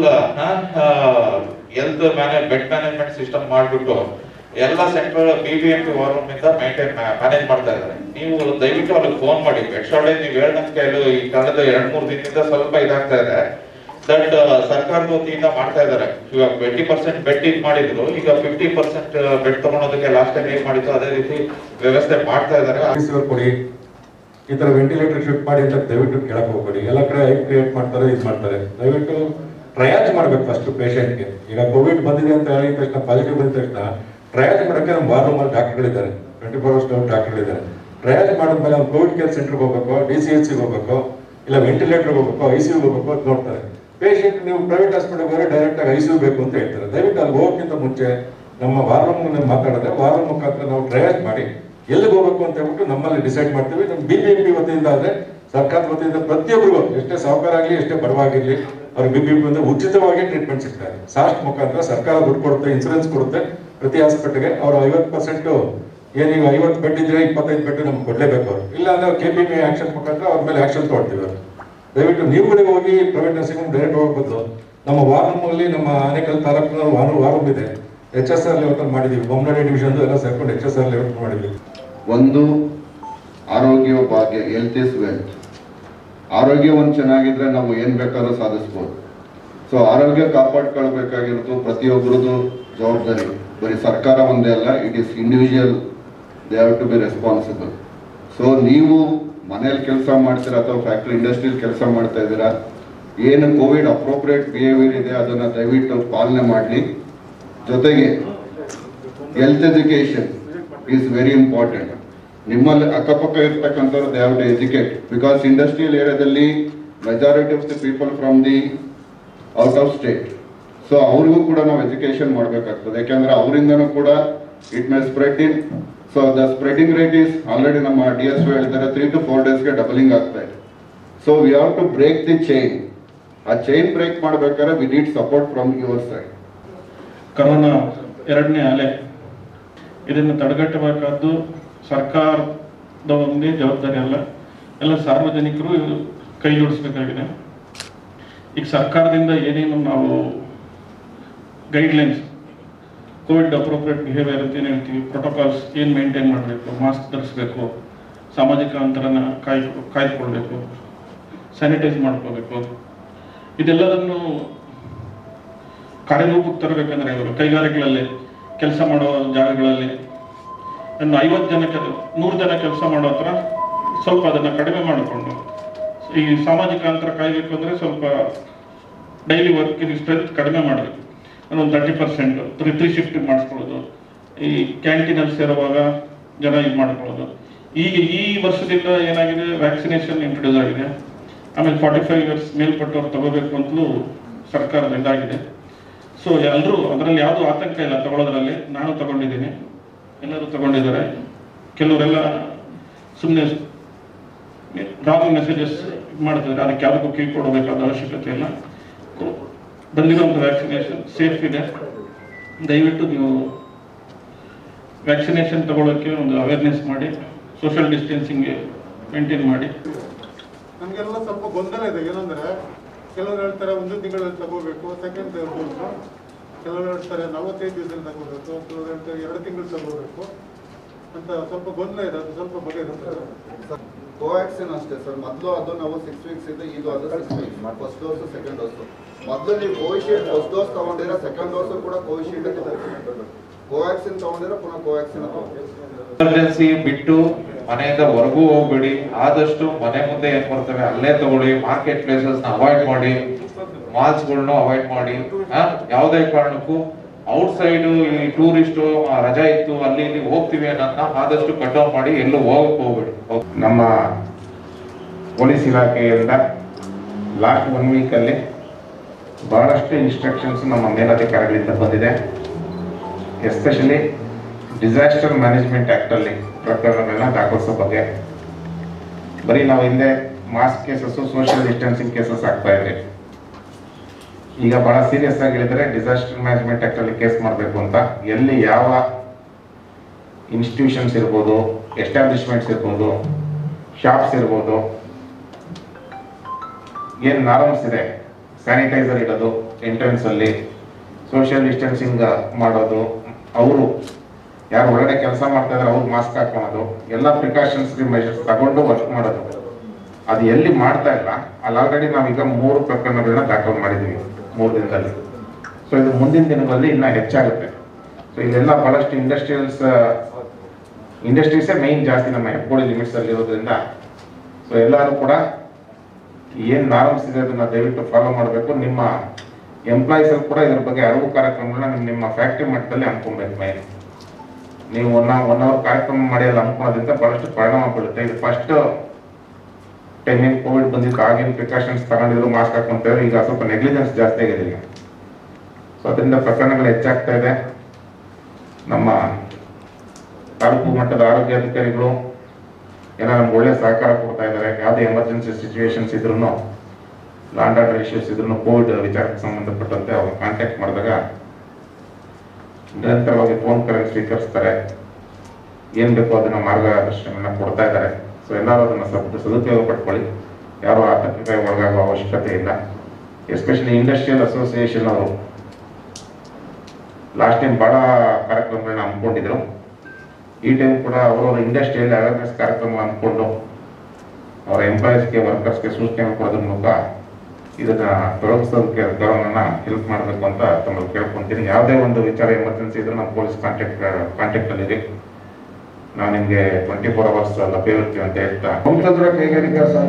health manage bed management system ಮಾಡ್ಬಿಟ್ಟು ಎಲ್ಲ ಸೆಂಟ್ರಲ್ ಬಿಬಿಎಂಪಿ ವಾರ್ ರೂಮ್ ಇಂದ ಮೇಂಟೈನ್ ಮ್ಯಾನೇಜ್ ಮಾಡ್ತಾ ಇದ್ದಾರೆ ನೀವು ದಯವಿಟ್ಟು ಅವ್ರಿಗೆ ಫೋನ್ ಮಾಡಿ ಬೆಡ್ ಶಾರ್ಟೇಜ್ ನೀವು ಹೇಳ್ದಂಗೆ ಕೆಲವು ಈ ಕಳೆದ ಎರಡ್ ಮೂರು ದಿನದಿಂದ ಸ್ವಲ್ಪ ಇದಾಗ್ತಾ ಇದೆ ದಟ್ ಸರ್ಕಾರದ ವತಿಯಿಂದ ಮಾಡ್ತಾ ಇದ್ದಾರೆ ಇವಾಗ ಟ್ವೆಂಟಿ ಪರ್ಸೆಂಟ್ ಬೆಡ್ ಇದು ಮಾಡಿದ್ರು ಈಗ ಫಿಫ್ಟಿ ಪರ್ಸೆಂಟ್ ಬೆಡ್ ತಗೊಳೋದಕ್ಕೆ ಲಾಸ್ಟ್ ಟೈಮ್ ಏನ್ ಮಾಡಿದ್ರು ಅದೇ ರೀತಿ ವ್ಯವಸ್ಥೆ ಮಾಡ್ತಾ ಇದ್ದಾರೆ ಆಫೀಸರ್ ಕೊಡಿ ಈ ತರ ವೆಂಟಿಲೇಟರ್ ಶಿಫ್ಟ್ ಮಾಡಿ ಅಂತ ದಯವಿಟ್ಟು ಕೇಳಕ್ ಹೋಗ್ಬೇಡಿ ಎಲ್ಲ ಕಡೆ ಐ ಕ್ರಿಯೇಟ್ ಮಾಡ್ತಾರೆ ಇದು ಮಾಡ್ತಾರೆ ದಯವಿಟ್ಟು ಟ್ರಯಾಜ್ ಮಾಡ್ಬೇಕು ಫಸ್ಟ್ ಪೇಷಂಟ್ಗೆ ಈಗ ಕೋವಿಡ್ ಬಂದಿದೆ ಅಂತ ಹೇಳಿದ ತಕ್ಷಣ ಪಾಸಿಟಿವ್ ಬಂದ ತಕ್ಷಣ ಟ್ರಯಾಜ್ ಮಾಡಕ್ಕೆ ನಮ್ಮ ವಾರ್ ರೂಮಲ್ಲಿ ಡಾಕ್ಟರ್ಗಳಿದ್ದಾರೆ ಟ್ವೆಂಟಿ ಫೋರ್ ಅವರ್ಸ್ ಡಾಕ್ಟರ್ಗಳಿದ್ದಾರೆ ಟ್ರಯಾಜ್ ಮಾಡಿದ್ಮೇಲೆ ಅವ್ನು ಕೋವಿಡ್ ಕೇರ್ ಸೆಂಟರ್ಗೆ ಹೋಗ್ಬೇಕು ಡಿ ಸಿ ಎಚ್ ಹೋಗ್ಬೇಕು ಇಲ್ಲ ವೆಂಟಿಲೇಟರ್ ಹೋಗ್ಬೇಕು ಐ ಸಿ ಯು ಹೋಗ್ಬೇಕು ಅಂತ ನೋಡ್ತಾರೆ ಪೇಷಂಟ್ ನೀವು ಪ್ರೈವೇಟ್ ಹಾಸ್ಪಿಟಲ್ ಹೋದ್ರೆ ಡೈರೆಕ್ಟ್ ಆಗಿ ಐ ಸಿ ಯು ಬೇಕು ಅಂತ ಹೇಳ್ತಾರೆ ದಯವಿಟ್ಟು ಅಲ್ಲಿ ಹೋಗೋಕ್ಕಿಂತ ಮುಂಚೆ ನಮ್ಮ ವಾರ್ ರೂಮ್ ಮಾತಾಡಿದ್ರೆ ವಾರ್ ರೂಮ್ ಮುಖಾಂತರ ನಾವು ಟ್ರಯಾಜ್ ಮಾಡಿ ಎಲ್ಲಿಗೆ ಹೋಗ್ಬೇಕು ಅಂತ ಹೇಳ್ಬಿಟ್ಟು ನಮ್ಮಲ್ಲಿ ಡಿಸೈಡ್ ಮಾಡ್ತೀವಿ ನಮ್ಮ ಬಿ ಬಿ ಎಂ ಪಿ ವತಿಯಿಂದ ಆದ್ರೆ ಸರ್ಕಾರದ ವತಿಯಿಂದ ಪ್ರತಿಯೊಬ್ಬರಿಗೂ ಎಷ್ಟೇ ಸಾಹುಕಾರ ಆಗಲಿ ಎಷ್ಟೇ ಬಡವಾಗಿರ್ಲಿ ಅವ್ರಿಗೆ ಬಿ ಬಿ ಎಂ ಪಿ ಉಚಿತವಾಗಿ ಟ್ರೀಟ್ಮೆಂಟ್ ಸಿಗ್ತಾರೆ ಸಾಸ್ಟ್ ಮುಖಾಂತರ ಸರ್ಕಾರ ದುಡ್ಡು ಕೊಡುತ್ತೆ ಇನ್ಸೂರೆನ್ಸ್ ಕೊಡುತ್ತೆ ಪ್ರತಿ ಹಾಸ್ಪಿಟಲ್ಗೆ ಅವರು ಐವತ್ತು ಪರ್ಸೆಂಟ್ ಏನೀಗ ಐವತ್ತು ಬೆಡ್ ಇದ್ರೆ ಇಪ್ಪತ್ತೈದು ಬೆಡ್ ನಮ್ಗೆ ಕೊಡ್ಲೇಬೇಕು ಅವರು ಇಲ್ಲ ಅಂದ್ರೆ ಕೆ ಪಿ ಪಿ ಆಕ್ಷನ್ ಮುಖಾಂತರ ಅವ್ರ ಮೇಲೆ ಆಕ್ಷನ್ ತಗೊಳ್ತೀವಿ ಅವರು ದಯವಿಟ್ಟು ನೀವುಗಳಿಗೆ ಹೋಗಿ ಪ್ರೈವೇಟ್ ನರ್ಸಿಂಗ್ ಹೋಮ್ ಡೈರೆಕ್ಟ್ ಹೋಗೋ ಬದಲು ನಮ್ಮ ವಾರ್ ರೂಮ್ ಅಲ್ಲಿ ನಮ್ಮ ಆನೇಕಲ್ ತಾಲೂಕಿನ ವಾರ್ ವಾರ್ ರೂಮ್ ಇದೆ ಎಚ್ ಎಸ್ ಆರ್ ಲೆವೆಲ್ ಮಾಡಿದೀವಿ ಬೊಮ್ಮನಹಳ್ಳಿ ಡಿವಿಷನ್ ಎಲ್ಲ ಸೇರ್ಕೊಂಡು ಎಚ್ ಎಸ್ ಆರ್ ಲೆವೆಲ್ ಮಾಡಿದ್ವಿ ಒಂದು ಆರೋಗ್ಯ ಭಾಗ್ಯ ಹೆಲ್ತ್ ಇಸ್ ವೆಲ್ತ್ ಆರೋಗ್ಯ ಒಂದು ಚೆನ್ನಾಗಿದ್ರೆ ನಾವು ಏನ್ ಬೇಕಾದ್ರೂ ಸಾಧಿಸ್ಬೋದು ಸೊ ಆರೋಗ್ಯ ಕಾಪಾಡ್ಕೊಳ್ಬೇಕಾಗಿರೋದು ಪ್ರತಿಯೊಬ್ಬರದು ಜವಾಬ್ದಾರಿ ಬರೀ ಸರ್ಕಾರ ಒಂದೇ ಅಲ್ಲ it is individual they have to be responsible so ನೀವು ಮನೇಲಿ ಕೆಲಸ ಮಾಡ್ತೀರಾ ಅಥವಾ ಫ್ಯಾಕ್ಟ್ರಿ ಇಂಡಸ್ಟ್ರಿಯಲ್ಲಿ ಕೆಲಸ ಮಾಡ್ತಾ ಇದ್ದೀರಾ ಏನು ಕೋವಿಡ್ ಅಪ್ರೋಪ್ರಿಯೇಟ್ ಬಿಹೇವಿಯರ್ ಇದೆ ಅದನ್ನ ದಯವಿಟ್ಟು ಪಾಲನೆ ಮಾಡಲಿ ಜೊತೆಗೆ health education is very important ನಿಮ್ಮಲ್ಲಿ ಅಕ್ಕಪಕ್ಕ ಇರ್ತಕ್ಕಂಥವ್ರು they have to educate because industrial ಏರಿಯಾದಲ್ಲಿ majority of the people from the out of state so ಅವ್ರಿಗೂ ಕೂಡ ನಾವು ಎಜುಕೇಶನ್ ಮಾಡಬೇಕಾಗ್ತದೆ ಯಾಕೆಂದ್ರೆ ಅವರಿಂದನೂ ಕೂಡ it may spread in so the spreading rate is already ನಮ್ಮ ಡಿ ಎಸ್ ಹೇಳ್ತಾರೆ ತ್ರೀ ಟು ಫೋರ್ ಡೇಸ್ಗೆ ಡಬಲಿಂಗ್ ಆಗ್ತಾ ಇದೆ so we have to break the chain ಆ ಚೈನ್ ಬ್ರೇಕ್ ಮಾಡ್ಬೇಕಾದ್ರೆ we need support from your side corona ಎರಡನೇ ಅಲೆ ಇದನ್ನು ತಡೆಗಟ್ಟಬೇಕಾದ್ದು ಸರ್ಕಾರದ ಒಂದೇ ಜವಾಬ್ದಾರಿ ಅಲ್ಲ ಎಲ್ಲ ಸಾರ್ವಜನಿಕರು ಕೈ ಜೋಡಿಸ್ಬೇಕಾಗಿದೆ ಈಗ ಸರ್ಕಾರದಿಂದ ಏನೇನು ನಾವು ಗೈಡ್ಲೈನ್ಸ್ ಕೋವಿಡ್ ಅಪ್ರೋಪ್ರಿಯೇಟ್ ಬಿಹೇವಿಯರ್ ಅಂತ ಏನು ಹೇಳ್ತೀವಿ ಪ್ರೋಟೋಕಾಲ್ಸ್ ಏನು ಮೇಂಟೈನ್ ಮಾಡಬೇಕು ಮಾಸ್ಕ್ ಧರಿಸ್ಬೇಕು ಸಾಮಾಜಿಕ ಅಂತರನ ಕಾಯ್ ಕಾಯ್ದುಕೊಳ್ಬೇಕು ಸ್ಯಾನಿಟೈಸ್ ಮಾಡ್ಕೋಬೇಕು ಇದೆಲ್ಲದನ್ನು ಕಾರ್ಯರೂಪಕ್ಕೆ ತರಬೇಕಂದ್ರೆ ಇವರು ಕೈಗಾರಿಕೆಗಳಲ್ಲಿ ಕೆಲಸ ಮಾಡೋ ಜಾಗಗಳಲ್ಲಿ ಇನ್ನು ಐವತ್ತು ಜನ ಕೆಲ ನೂರು ಜನ ಕೆಲಸ ಮಾಡೋ ಹತ್ರ ಸ್ವಲ್ಪ ಅದನ್ನು ಕಡಿಮೆ ಮಾಡಿಕೊಂಡು ಈ ಸಾಮಾಜಿಕ ಅಂತರ ಕಾಯಬೇಕು ಅಂದರೆ ಸ್ವಲ್ಪ ಡೈಲಿ ವರ್ಕಿನ ಸ್ಟ್ರೆಂತ್ ಕಡಿಮೆ ಮಾಡಬೇಕು ಒಂದು thirty percent three three shift ಮಾಡಿಸ್ಕೊಳ್ಳೋದು ಈ ಕ್ಯಾಂಟೀನಲ್ಲಿ ಸೇರುವಾಗ ಜನ ಇದು ಮಾಡ್ಕೊಳ್ಳೋದು ಈಗ ಈ ವರ್ಷದಿಂದ ಏನಾಗಿದೆ ವ್ಯಾಕ್ಸಿನೇಷನ್ ಇಂಟ್ರೊಡ್ಯೂಸ್ ಆಗಿದೆ ಆಮೇಲೆ ಫಾರ್ಟಿ ಫೈವ್ ಇಯರ್ಸ್ ಮೇಲ್ಪಟ್ಟವ್ರು ತಗೋಬೇಕು ಅಂತಲೂ ಸರ್ಕಾರದ ಇದಾಗಿದೆ ಸೊ ಎಲ್ಲರೂ ಅದರಲ್ಲಿ ಯಾವುದು ಆತಂಕ ಇಲ್ಲ ತಗೊಳ್ಳೋದ್ರಲ್ಲಿ ನಾನು ತಗೊಂಡಿದ್ದೀನಿ ಎಲ್ಲರೂ ತಗೊಂಡಿದ್ದಾರೆ ಕೆಲವರೆಲ್ಲ ಸುಮ್ಮನೆ ರಾಂಗ್ ಮೆಸೇಜಸ್ ಮಾಡ್ತಿದ್ದಾರೆ ಅದಕ್ಕೆ ಯಾವುದಕ್ಕೂ ಕಿವಿ ಕೊಡಬೇಕಾದ ಅವಶ್ಯಕತೆ ಇಲ್ಲ ಕೊ- ಬಂದಿರುವಂಥ ವ್ಯಾಕ್ಸಿನೇಷನ್ ಸೇಫ್ ಇದೆ ದಯವಿಟ್ಟು ನೀವು ವ್ಯಾಕ್ಸಿನೇಷನ್ ತಗೊಳ್ಳೋಕ್ಕೆ ಒಂದು ಅವೇರ್ನೆಸ್ ಮಾಡಿ ಸೋಷಿಯಲ್ ಡಿಸ್ಟೆನ್ಸಿಂಗ್ ಮೇಂಟೈನ್ ಮಾಡಿ ನಮಗೆಲ್ಲ ಸ್ವಲ್ಪ ಗೊಂದಲ ಇದೆ ಏನಂದ್ರೆ ಕೆಲವರು ಹೇಳ್ತಾರೆ ಒಂದು ತಿಂಗಳಲ್ಲಿ ತಗೋಬೇಕು ಸೆಕೆಂಡ್ ಡೋಸ್ ಕೆಲವರು ಹೇಳ್ತಾರೆ ನಲವತ್ತೈದು ದಿವಸದಲ್ಲಿ ತಗೋಬೇಕು ಕೆಲವರು ಹೇಳ್ತಾರೆ ಎರಡು ತಿಂಗಳು ತಗೋಬೇಕು ಅಂತ ಸ್ವಲ್ಪ ಗೊಂದಲ ಇದೆ ಅದು ಸ್ವಲ್ಪ ಬಗೆಹರಿಸ್ತಾರೆ ಕೋವ್ಯಾಕ್ಸಿನ್ ಅಷ್ಟೇ ಸರ್ ಮೊದಲು ಅದು ನಾವು ಸಿಕ್ಸ್ ವೀಕ್ಸ್ ಇದೆ ಇದು ಅದು six weeks first dose second dose ಮೊದಲು ನೀವು ಕೋವಿಶೀಲ್ಡ್ ಫಸ್ಟ್ ಡೋಸ್ ತಗೊಂಡಿರೋ ಸೆಕೆಂಡ್ ಡೋಸ್ ಕೂಡ ಕೋವಿಶೀಲ್ಡ್ ಕೋವ್ಯಾಕ್ಸಿನ್ ತಗೊಂಡಿರೋ ಪುನಃ ಕೋವ್ಯಾಕ್ಸಿನ್ ತಗೊಂಡಿರೋ ಎಮರ್ಜೆನ್ಸಿ ಬಿಟ್ಟು ಮನೆಯಿಂದ ಹೊರಗೂ ಹೋಗ್ಬೇಡಿ ಆದಷ್ಟು ಮನೆ ಮುಂದೆ ಏನ್ ಬರ್ತವೆ ಅಲ್ಲೇ ತಗೊಳ್ಳಿ ಮಾರ್ಕೆಟ್ ಪ್ಲೇಸಸ್ ನ ಅವಾಯ್ಡ್ ಮಾಡಿ ಮಾಲ್ಸ್ ಗಳನ್ನ ಅವಾಯ್ಡ್ ಮಾಡಿ ಆ, ಯಾವುದೇ ಕಾರಣಕ್ಕೂ ಔಟ್ ಸೈಡ್ ಈ ಟೂರಿಸ್ಟ್ ರಜಾ ಇತ್ತು ಅಲ್ಲಿ ಇಲ್ಲಿ ಹೋಗ್ತೀವಿ ಅನ್ನೋದನ್ನ ಆದಷ್ಟು ಕಟ್ ಆಫ್ ಮಾಡಿ ಎಲ್ಲೂ ಹೋಗಕ್ ಹೋಗ್ಬೇಡಿ ನಮ್ಮ ಪೊಲೀಸ್ ಇಲಾಖೆಯಿಂದ ಲಾಸ್ಟ್ ಒನ್ ವೀಕಲ್ಲಿ ಬಹಳಷ್ಟು ಇನ್ಸ್ಟ್ರಕ್ಷನ್ಸ್ ನಮ್ಮ ಮೇಲಧಿಕಾರಿಗಳಿಂದ ಬಂದಿದೆ ಎಸ್ಪೆಷಲಿ ಡಿಸಾಸ್ಟರ್ ಮ್ಯಾನೇಜ್ಮೆಂಟ್ ಆ್ಯಕ್ಟಲ್ಲಿ ಪ್ರಕರಣಗಳನ್ನ ದಾಖಲಿಸೋ ಬಗ್ಗೆ ಬರೀ ನಾವು ಹಿಂದೆ mask cases social distancing cases ಆಗ್ತಾ ಇದ್ರಿ ಈಗ ಬಹಳ ಸೀರಿಯಸ್ ಆಗಿ ಹೇಳಿದರೆ ಡಿಸಾಸ್ಟರ್ ಮ್ಯಾನೇಜ್ಮೆಂಟ್ ಆ್ಯಕ್ಟಲ್ಲಿ ಕೇಸ್ ಮಾಡಬೇಕು ಅಂತ ಎಲ್ಲಿ ಯಾವ ಇನ್ಸ್ಟಿಟ್ಯೂಷನ್ಸ್ ಇರ್ಬೋದು ಎಸ್ಟಾಬ್ಲಿಷ್ಮೆಂಟ್ಸ್ ಇರ್ಬೋದು ಶಾಪ್ಸ್ ಇರ್ಬೋದು ಏನು ನಾರ್ಮ್ಸ್ ಇದೆ ಸ್ಯಾನಿಟೈಸರ್ ಇಡೋದು ಎಂಟ್ರೆನ್ಸ್ ಅಲ್ಲಿ ಸೋಷಿಯಲ್ ಡಿಸ್ಟೆನ್ಸಿಂಗ್ ಮಾಡೋದು ಅವರು ಯಾರು ಒಳಗಡೆ ಕೆಲಸ ಮಾಡ್ತಾ ಇದಾರೆ ಅವ್ರು ಮಾಸ್ಕ್ ಹಾಕೊಳೋದು ಎಲ್ಲ ಪ್ರಿಕಾಷನ್ಸ್ ಮೆಷರ್ಸ್ ತಗೊಂಡು ವರ್ಕ್ ಮಾಡೋದು ಅದು ಎಲ್ಲಿ ಮಾಡ್ತಾ ಇಲ್ಲ ಅಲ್ಲಿ ಆಲ್ರೆಡಿ ನಾವೀಗ ಮೂರು ಪ್ರಕರಣಗಳನ್ನ ದಾಖಲು ಮಾಡಿದ್ದೀವಿ ಮೂರು ದಿನದಲ್ಲಿ ಸೊ ಇದು ಮುಂದಿನ ದಿನಗಳಲ್ಲಿ ಇನ್ನ ಹೆಚ್ಚಾಗುತ್ತೆ ಸೊ ಇಲ್ಲೆಲ್ಲ ಬಹಳಷ್ಟು ಇಂಡಸ್ಟ್ರಿಯಲ್ಸ್ ಇಂಡಸ್ಟ್ರೀಸೇ ಮೈನ್ ಜಾಸ್ತಿ ನಮ್ಮ ಹೆಬ್ಬಗೋಳಿ ಲಿಮಿಟ್ಸ್ ಅಲ್ಲಿ ಇರೋದ್ರಿಂದ ಸೊ ಎಲ್ಲರೂ ಕೂಡ ಏನ್ ನಾರ್ಮ್ಸ್ ಇದೆ ಅದನ್ನ ದಯವಿಟ್ಟು ಫಾಲೋ ಮಾಡಬೇಕು ನಿಮ್ಮ ಎಂಪ್ಲಾಯೀಸ್ ಕೂಡ ಇದ್ರ ಬಗ್ಗೆ ಅರಿವು ಕಾರ್ಯಕ್ರಮಗಳನ್ನ ನಿಮ್ ನಿಮ್ಮ ಫ್ಯಾಕ್ಟ್ರಿ ಮಟ್ಟದಲ್ಲಿ ಅನ್ಕೊಬೇಕು ಮೈನ್ ನೀವು ಒನ್ ಒನ್ ಅವರ್ ಕಾರ್ಯಕ್ರಮ ಮಾಡಿ ಅಲ್ಲಿ ಅನ್ಕೊಳ್ಳೋದ್ರಿಂದ ಬಹಳಷ್ಟು ಪರಿಣಾಮ ಬೀಳುತ್ತೆ ಇದು ಫಸ್ಟ್ ಟೈಮ್ ಏನ್ ಕೋವಿಡ್ ಬಂದಿತ್ತು ಆಗಿನ ಪ್ರಿಕಾಷನ್ಸ್ ತಗೊಂಡಿದ್ರು ಮಾಸ್ಕ್ ಹಾಕೊಂತಾರೆ ಈಗ ಸ್ವಲ್ಪ ನೆಗ್ಲಿಜೆನ್ಸ್ ಜಾಸ್ತಿ ಆಗಿದೆ ಈಗ ಸೊ ಅದರಿಂದ ಪ್ರಕರಣಗಳು ಹೆಚ್ಚಾಗ್ತಾ ಇದೆ ನಮ್ಮ ತಾಲೂಕು ಮಟ್ಟದ ಆರೋಗ್ಯ ಅಧಿಕಾರಿಗಳು ಏನೋ ನಮ್ಗೆ ಒಳ್ಳೆ ಸಹಕಾರ ಕೊಡ್ತಾ ಇದ್ದಾರೆ ಯಾವುದೇ ಎಮರ್ಜೆನ್ಸಿ ಸಿಚುವೇಶನ್ಸ್ ಇದ್ರು ಲಾಂಡ್ ಆರ್ಡರ್ ಇಶ್ಯೂಸ್ ಇದ್ರು ಕೋವಿಡ್ ವಿಚಾರಕ್ಕೆ ಸಂಬಂಧಪಟ್ಟಂತೆ ಅವ್ರು ಕಾಂಟ್ಯಾಕ್ಟ್ ಮಾಡಿದಾಗ ನಿರಂತರವಾಗಿ ಫೋನ್ ಕರೆನ್ಸ್ ಸ್ವೀಕರಿಸ್ತಾರೆ ಏನ್ ಬೇಕೋ ಅದನ್ನ ಮಾರ್ಗದರ್ಶನ ಕೊಡ್ತಾ ಇದ್ದಾರೆ ಸೊ ಎಲ್ಲರೂ ಅದನ್ನ ಸದ್ ಸದುಪಯೋಗ ಪಡ್ಕೊಳ್ಳಿ ಯಾರು ಆತಂಕಕ್ಕೆ ಒಳಗಾಗುವ ಅವಶ್ಯಕತೆ ಇಲ್ಲ ಎಸ್ಪೆಷಲಿ ಇಂಡಸ್ಟ್ರಿಯಲ್ ಅಸೋಸಿಯೇಷನ್ ಅವರು ಲಾಸ್ಟ್ ಟೈಮ್ ಬಹಳ ಕಾರ್ಯಕ್ರಮಗಳನ್ನ ಹಮ್ಮಿಕೊಂಡಿದ್ರು ಈ ಟೈಮ್ ಕೂಡ ಅವರವರ ಇಂಡಸ್ಟ್ರಿಯಲ್ ಅವೇರ್ನೆಸ್ ಕಾರ್ಯಕ್ರಮ ಹಮ್ಮಿಕೊಂಡು ಅವರ ಎಂಪ್ಲಾಯೀಸ್ಗೆ ವರ್ಕರ್ಸ್ಗೆ ಸೂಚನೆ ಕೊಡೋದ್ರ ಮೂಲಕ ಇದನ್ನ ತೊಡಗಿಸೋದಕ್ಕೆ ಗೌರವನ ಹೆಲ್ಪ್ ಮಾಡಬೇಕು ಅಂತ ತಮ್ಮಲ್ಲಿ ಕೇಳ್ಕೊಂತೀನಿ ಯಾವುದೇ ಒಂದು ವಿಚಾರ ಎಮರ್ಜೆನ್ಸಿ ಇದ್ರೂ ನಮ್ಮ ಪೊಲೀಸ್ ಕಾಂಟ್ಯಾಕ್ಟ್ ಕಾಂಟ್ಯಾಕ್ಟ್ ಅಲ್ಲಿ ನಾವು ನಿಮ್ಗೆ ಟ್ವೆಂಟಿ ಫೋರ್ ಅವರ್ಸ್ ಲಭ್ಯವಿರ್ತೀವಿ ಅಂತ ಹೇಳ್ತಾ ಬಂಸಂದ್ರ ಕೈಗಾರಿಕಾ ಸಂಘ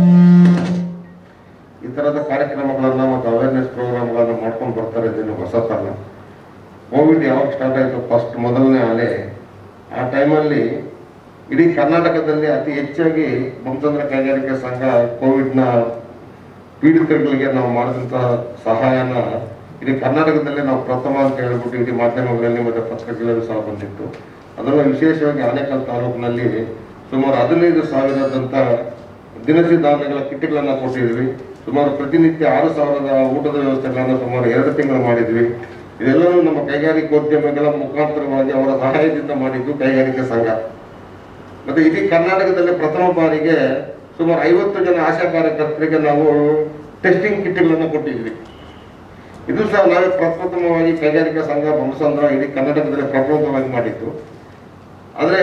ಈ ತರದ ಕಾರ್ಯಕ್ರಮಗಳನ್ನ ಮತ್ತು ಅವೇರ್ನೆಸ್ ಪ್ರೋಗ್ರಾಮ್ಗಳನ್ನ ಮಾಡ್ಕೊಂಡು ಬರ್ತಾರೆ ಇದನ್ನು ಹೊಸತಲ್ಲ ಕೋವಿಡ್ ಯಾವಾಗ ಸ್ಟಾರ್ಟ್ ಆಯಿತು ಫಸ್ಟ್ ಮೊದಲನೇ ಅಲೆ ಆ ಟೈಮಲ್ಲಿ ಇಡೀ ಕರ್ನಾಟಕದಲ್ಲಿ ಅತಿ ಹೆಚ್ಚಾಗಿ ಬಂಸಂದ್ರ ಕೈಗಾರಿಕಾ ಸಂಘ ಕೋವಿಡ್ನ ಪೀಡಿತಗಳಿಗೆ ನಾವು ಮಾಡಿದಂತಹ ಸಹಾಯನ ಇಡೀ ಕರ್ನಾಟಕದಲ್ಲೇ ನಾವು ಪ್ರಥಮ ಅಂತ ಹೇಳ್ಬಿಟ್ಟು ಇಡೀ ಮಾಧ್ಯಮಗಳಲ್ಲಿ ಮತ್ತು ಪತ್ರಿಕೆಗಳಲ್ಲಿ ಸಹ ಬಂದಿತ್ತು ಅದರಲ್ಲೂ ವಿಶೇಷವಾಗಿ ಆನೇಕಲ್ ತಾಲೂಕಿನಲ್ಲಿ ಸುಮಾರು ಹದಿನೈದು ಸಾವಿರದಂತ ದಿನಸಿ ಧಾನ್ಯಗಳ ಕಿಟ್ಗಳನ್ನು ಕೊಟ್ಟಿದ್ವಿ ಸುಮಾರು ಪ್ರತಿನಿತ್ಯ ಆರು ಸಾವಿರದ ಊಟದ ವ್ಯವಸ್ಥೆಗಳನ್ನು ಸುಮಾರು ಎರಡು ತಿಂಗಳು ಮಾಡಿದ್ವಿ ಇದೆಲ್ಲವೂ ನಮ್ಮ ಕೈಗಾರಿಕೋದ್ಯಮಿಗಳ ಮುಖಾಂತರವಾಗಿ ಅವರ ಸಹಾಯದಿಂದ ಮಾಡಿದ್ದು ಕೈಗಾರಿಕಾ ಸಂಘ ಮತ್ತೆ ಇಡೀ ಕರ್ನಾಟಕದಲ್ಲಿ ಪ್ರಥಮ ಬಾರಿಗೆ ಸುಮಾರು ಐವತ್ತು ಜನ ಆಶಾ ಕಾರ್ಯಕರ್ತರಿಗೆ ನಾವು ಟೆಸ್ಟಿಂಗ್ ಕಿಟ್ಗಳನ್ನು ಕೊಟ್ಟಿದ್ವಿ ಇದು ಸಹ ನಾವೇ ಪ್ರಪ್ರಥಮವಾಗಿ ಕೈಗಾರಿಕಾ ಸಂಘ ಬೊಮ್ಮಸಂದ್ರ ಇಡೀ ಕರ್ನಾಟಕದಲ್ಲಿ ಪ್ರಪ್ರಥಮವಾಗಿ ಮಾಡಿದ್ದು ಆದರೆ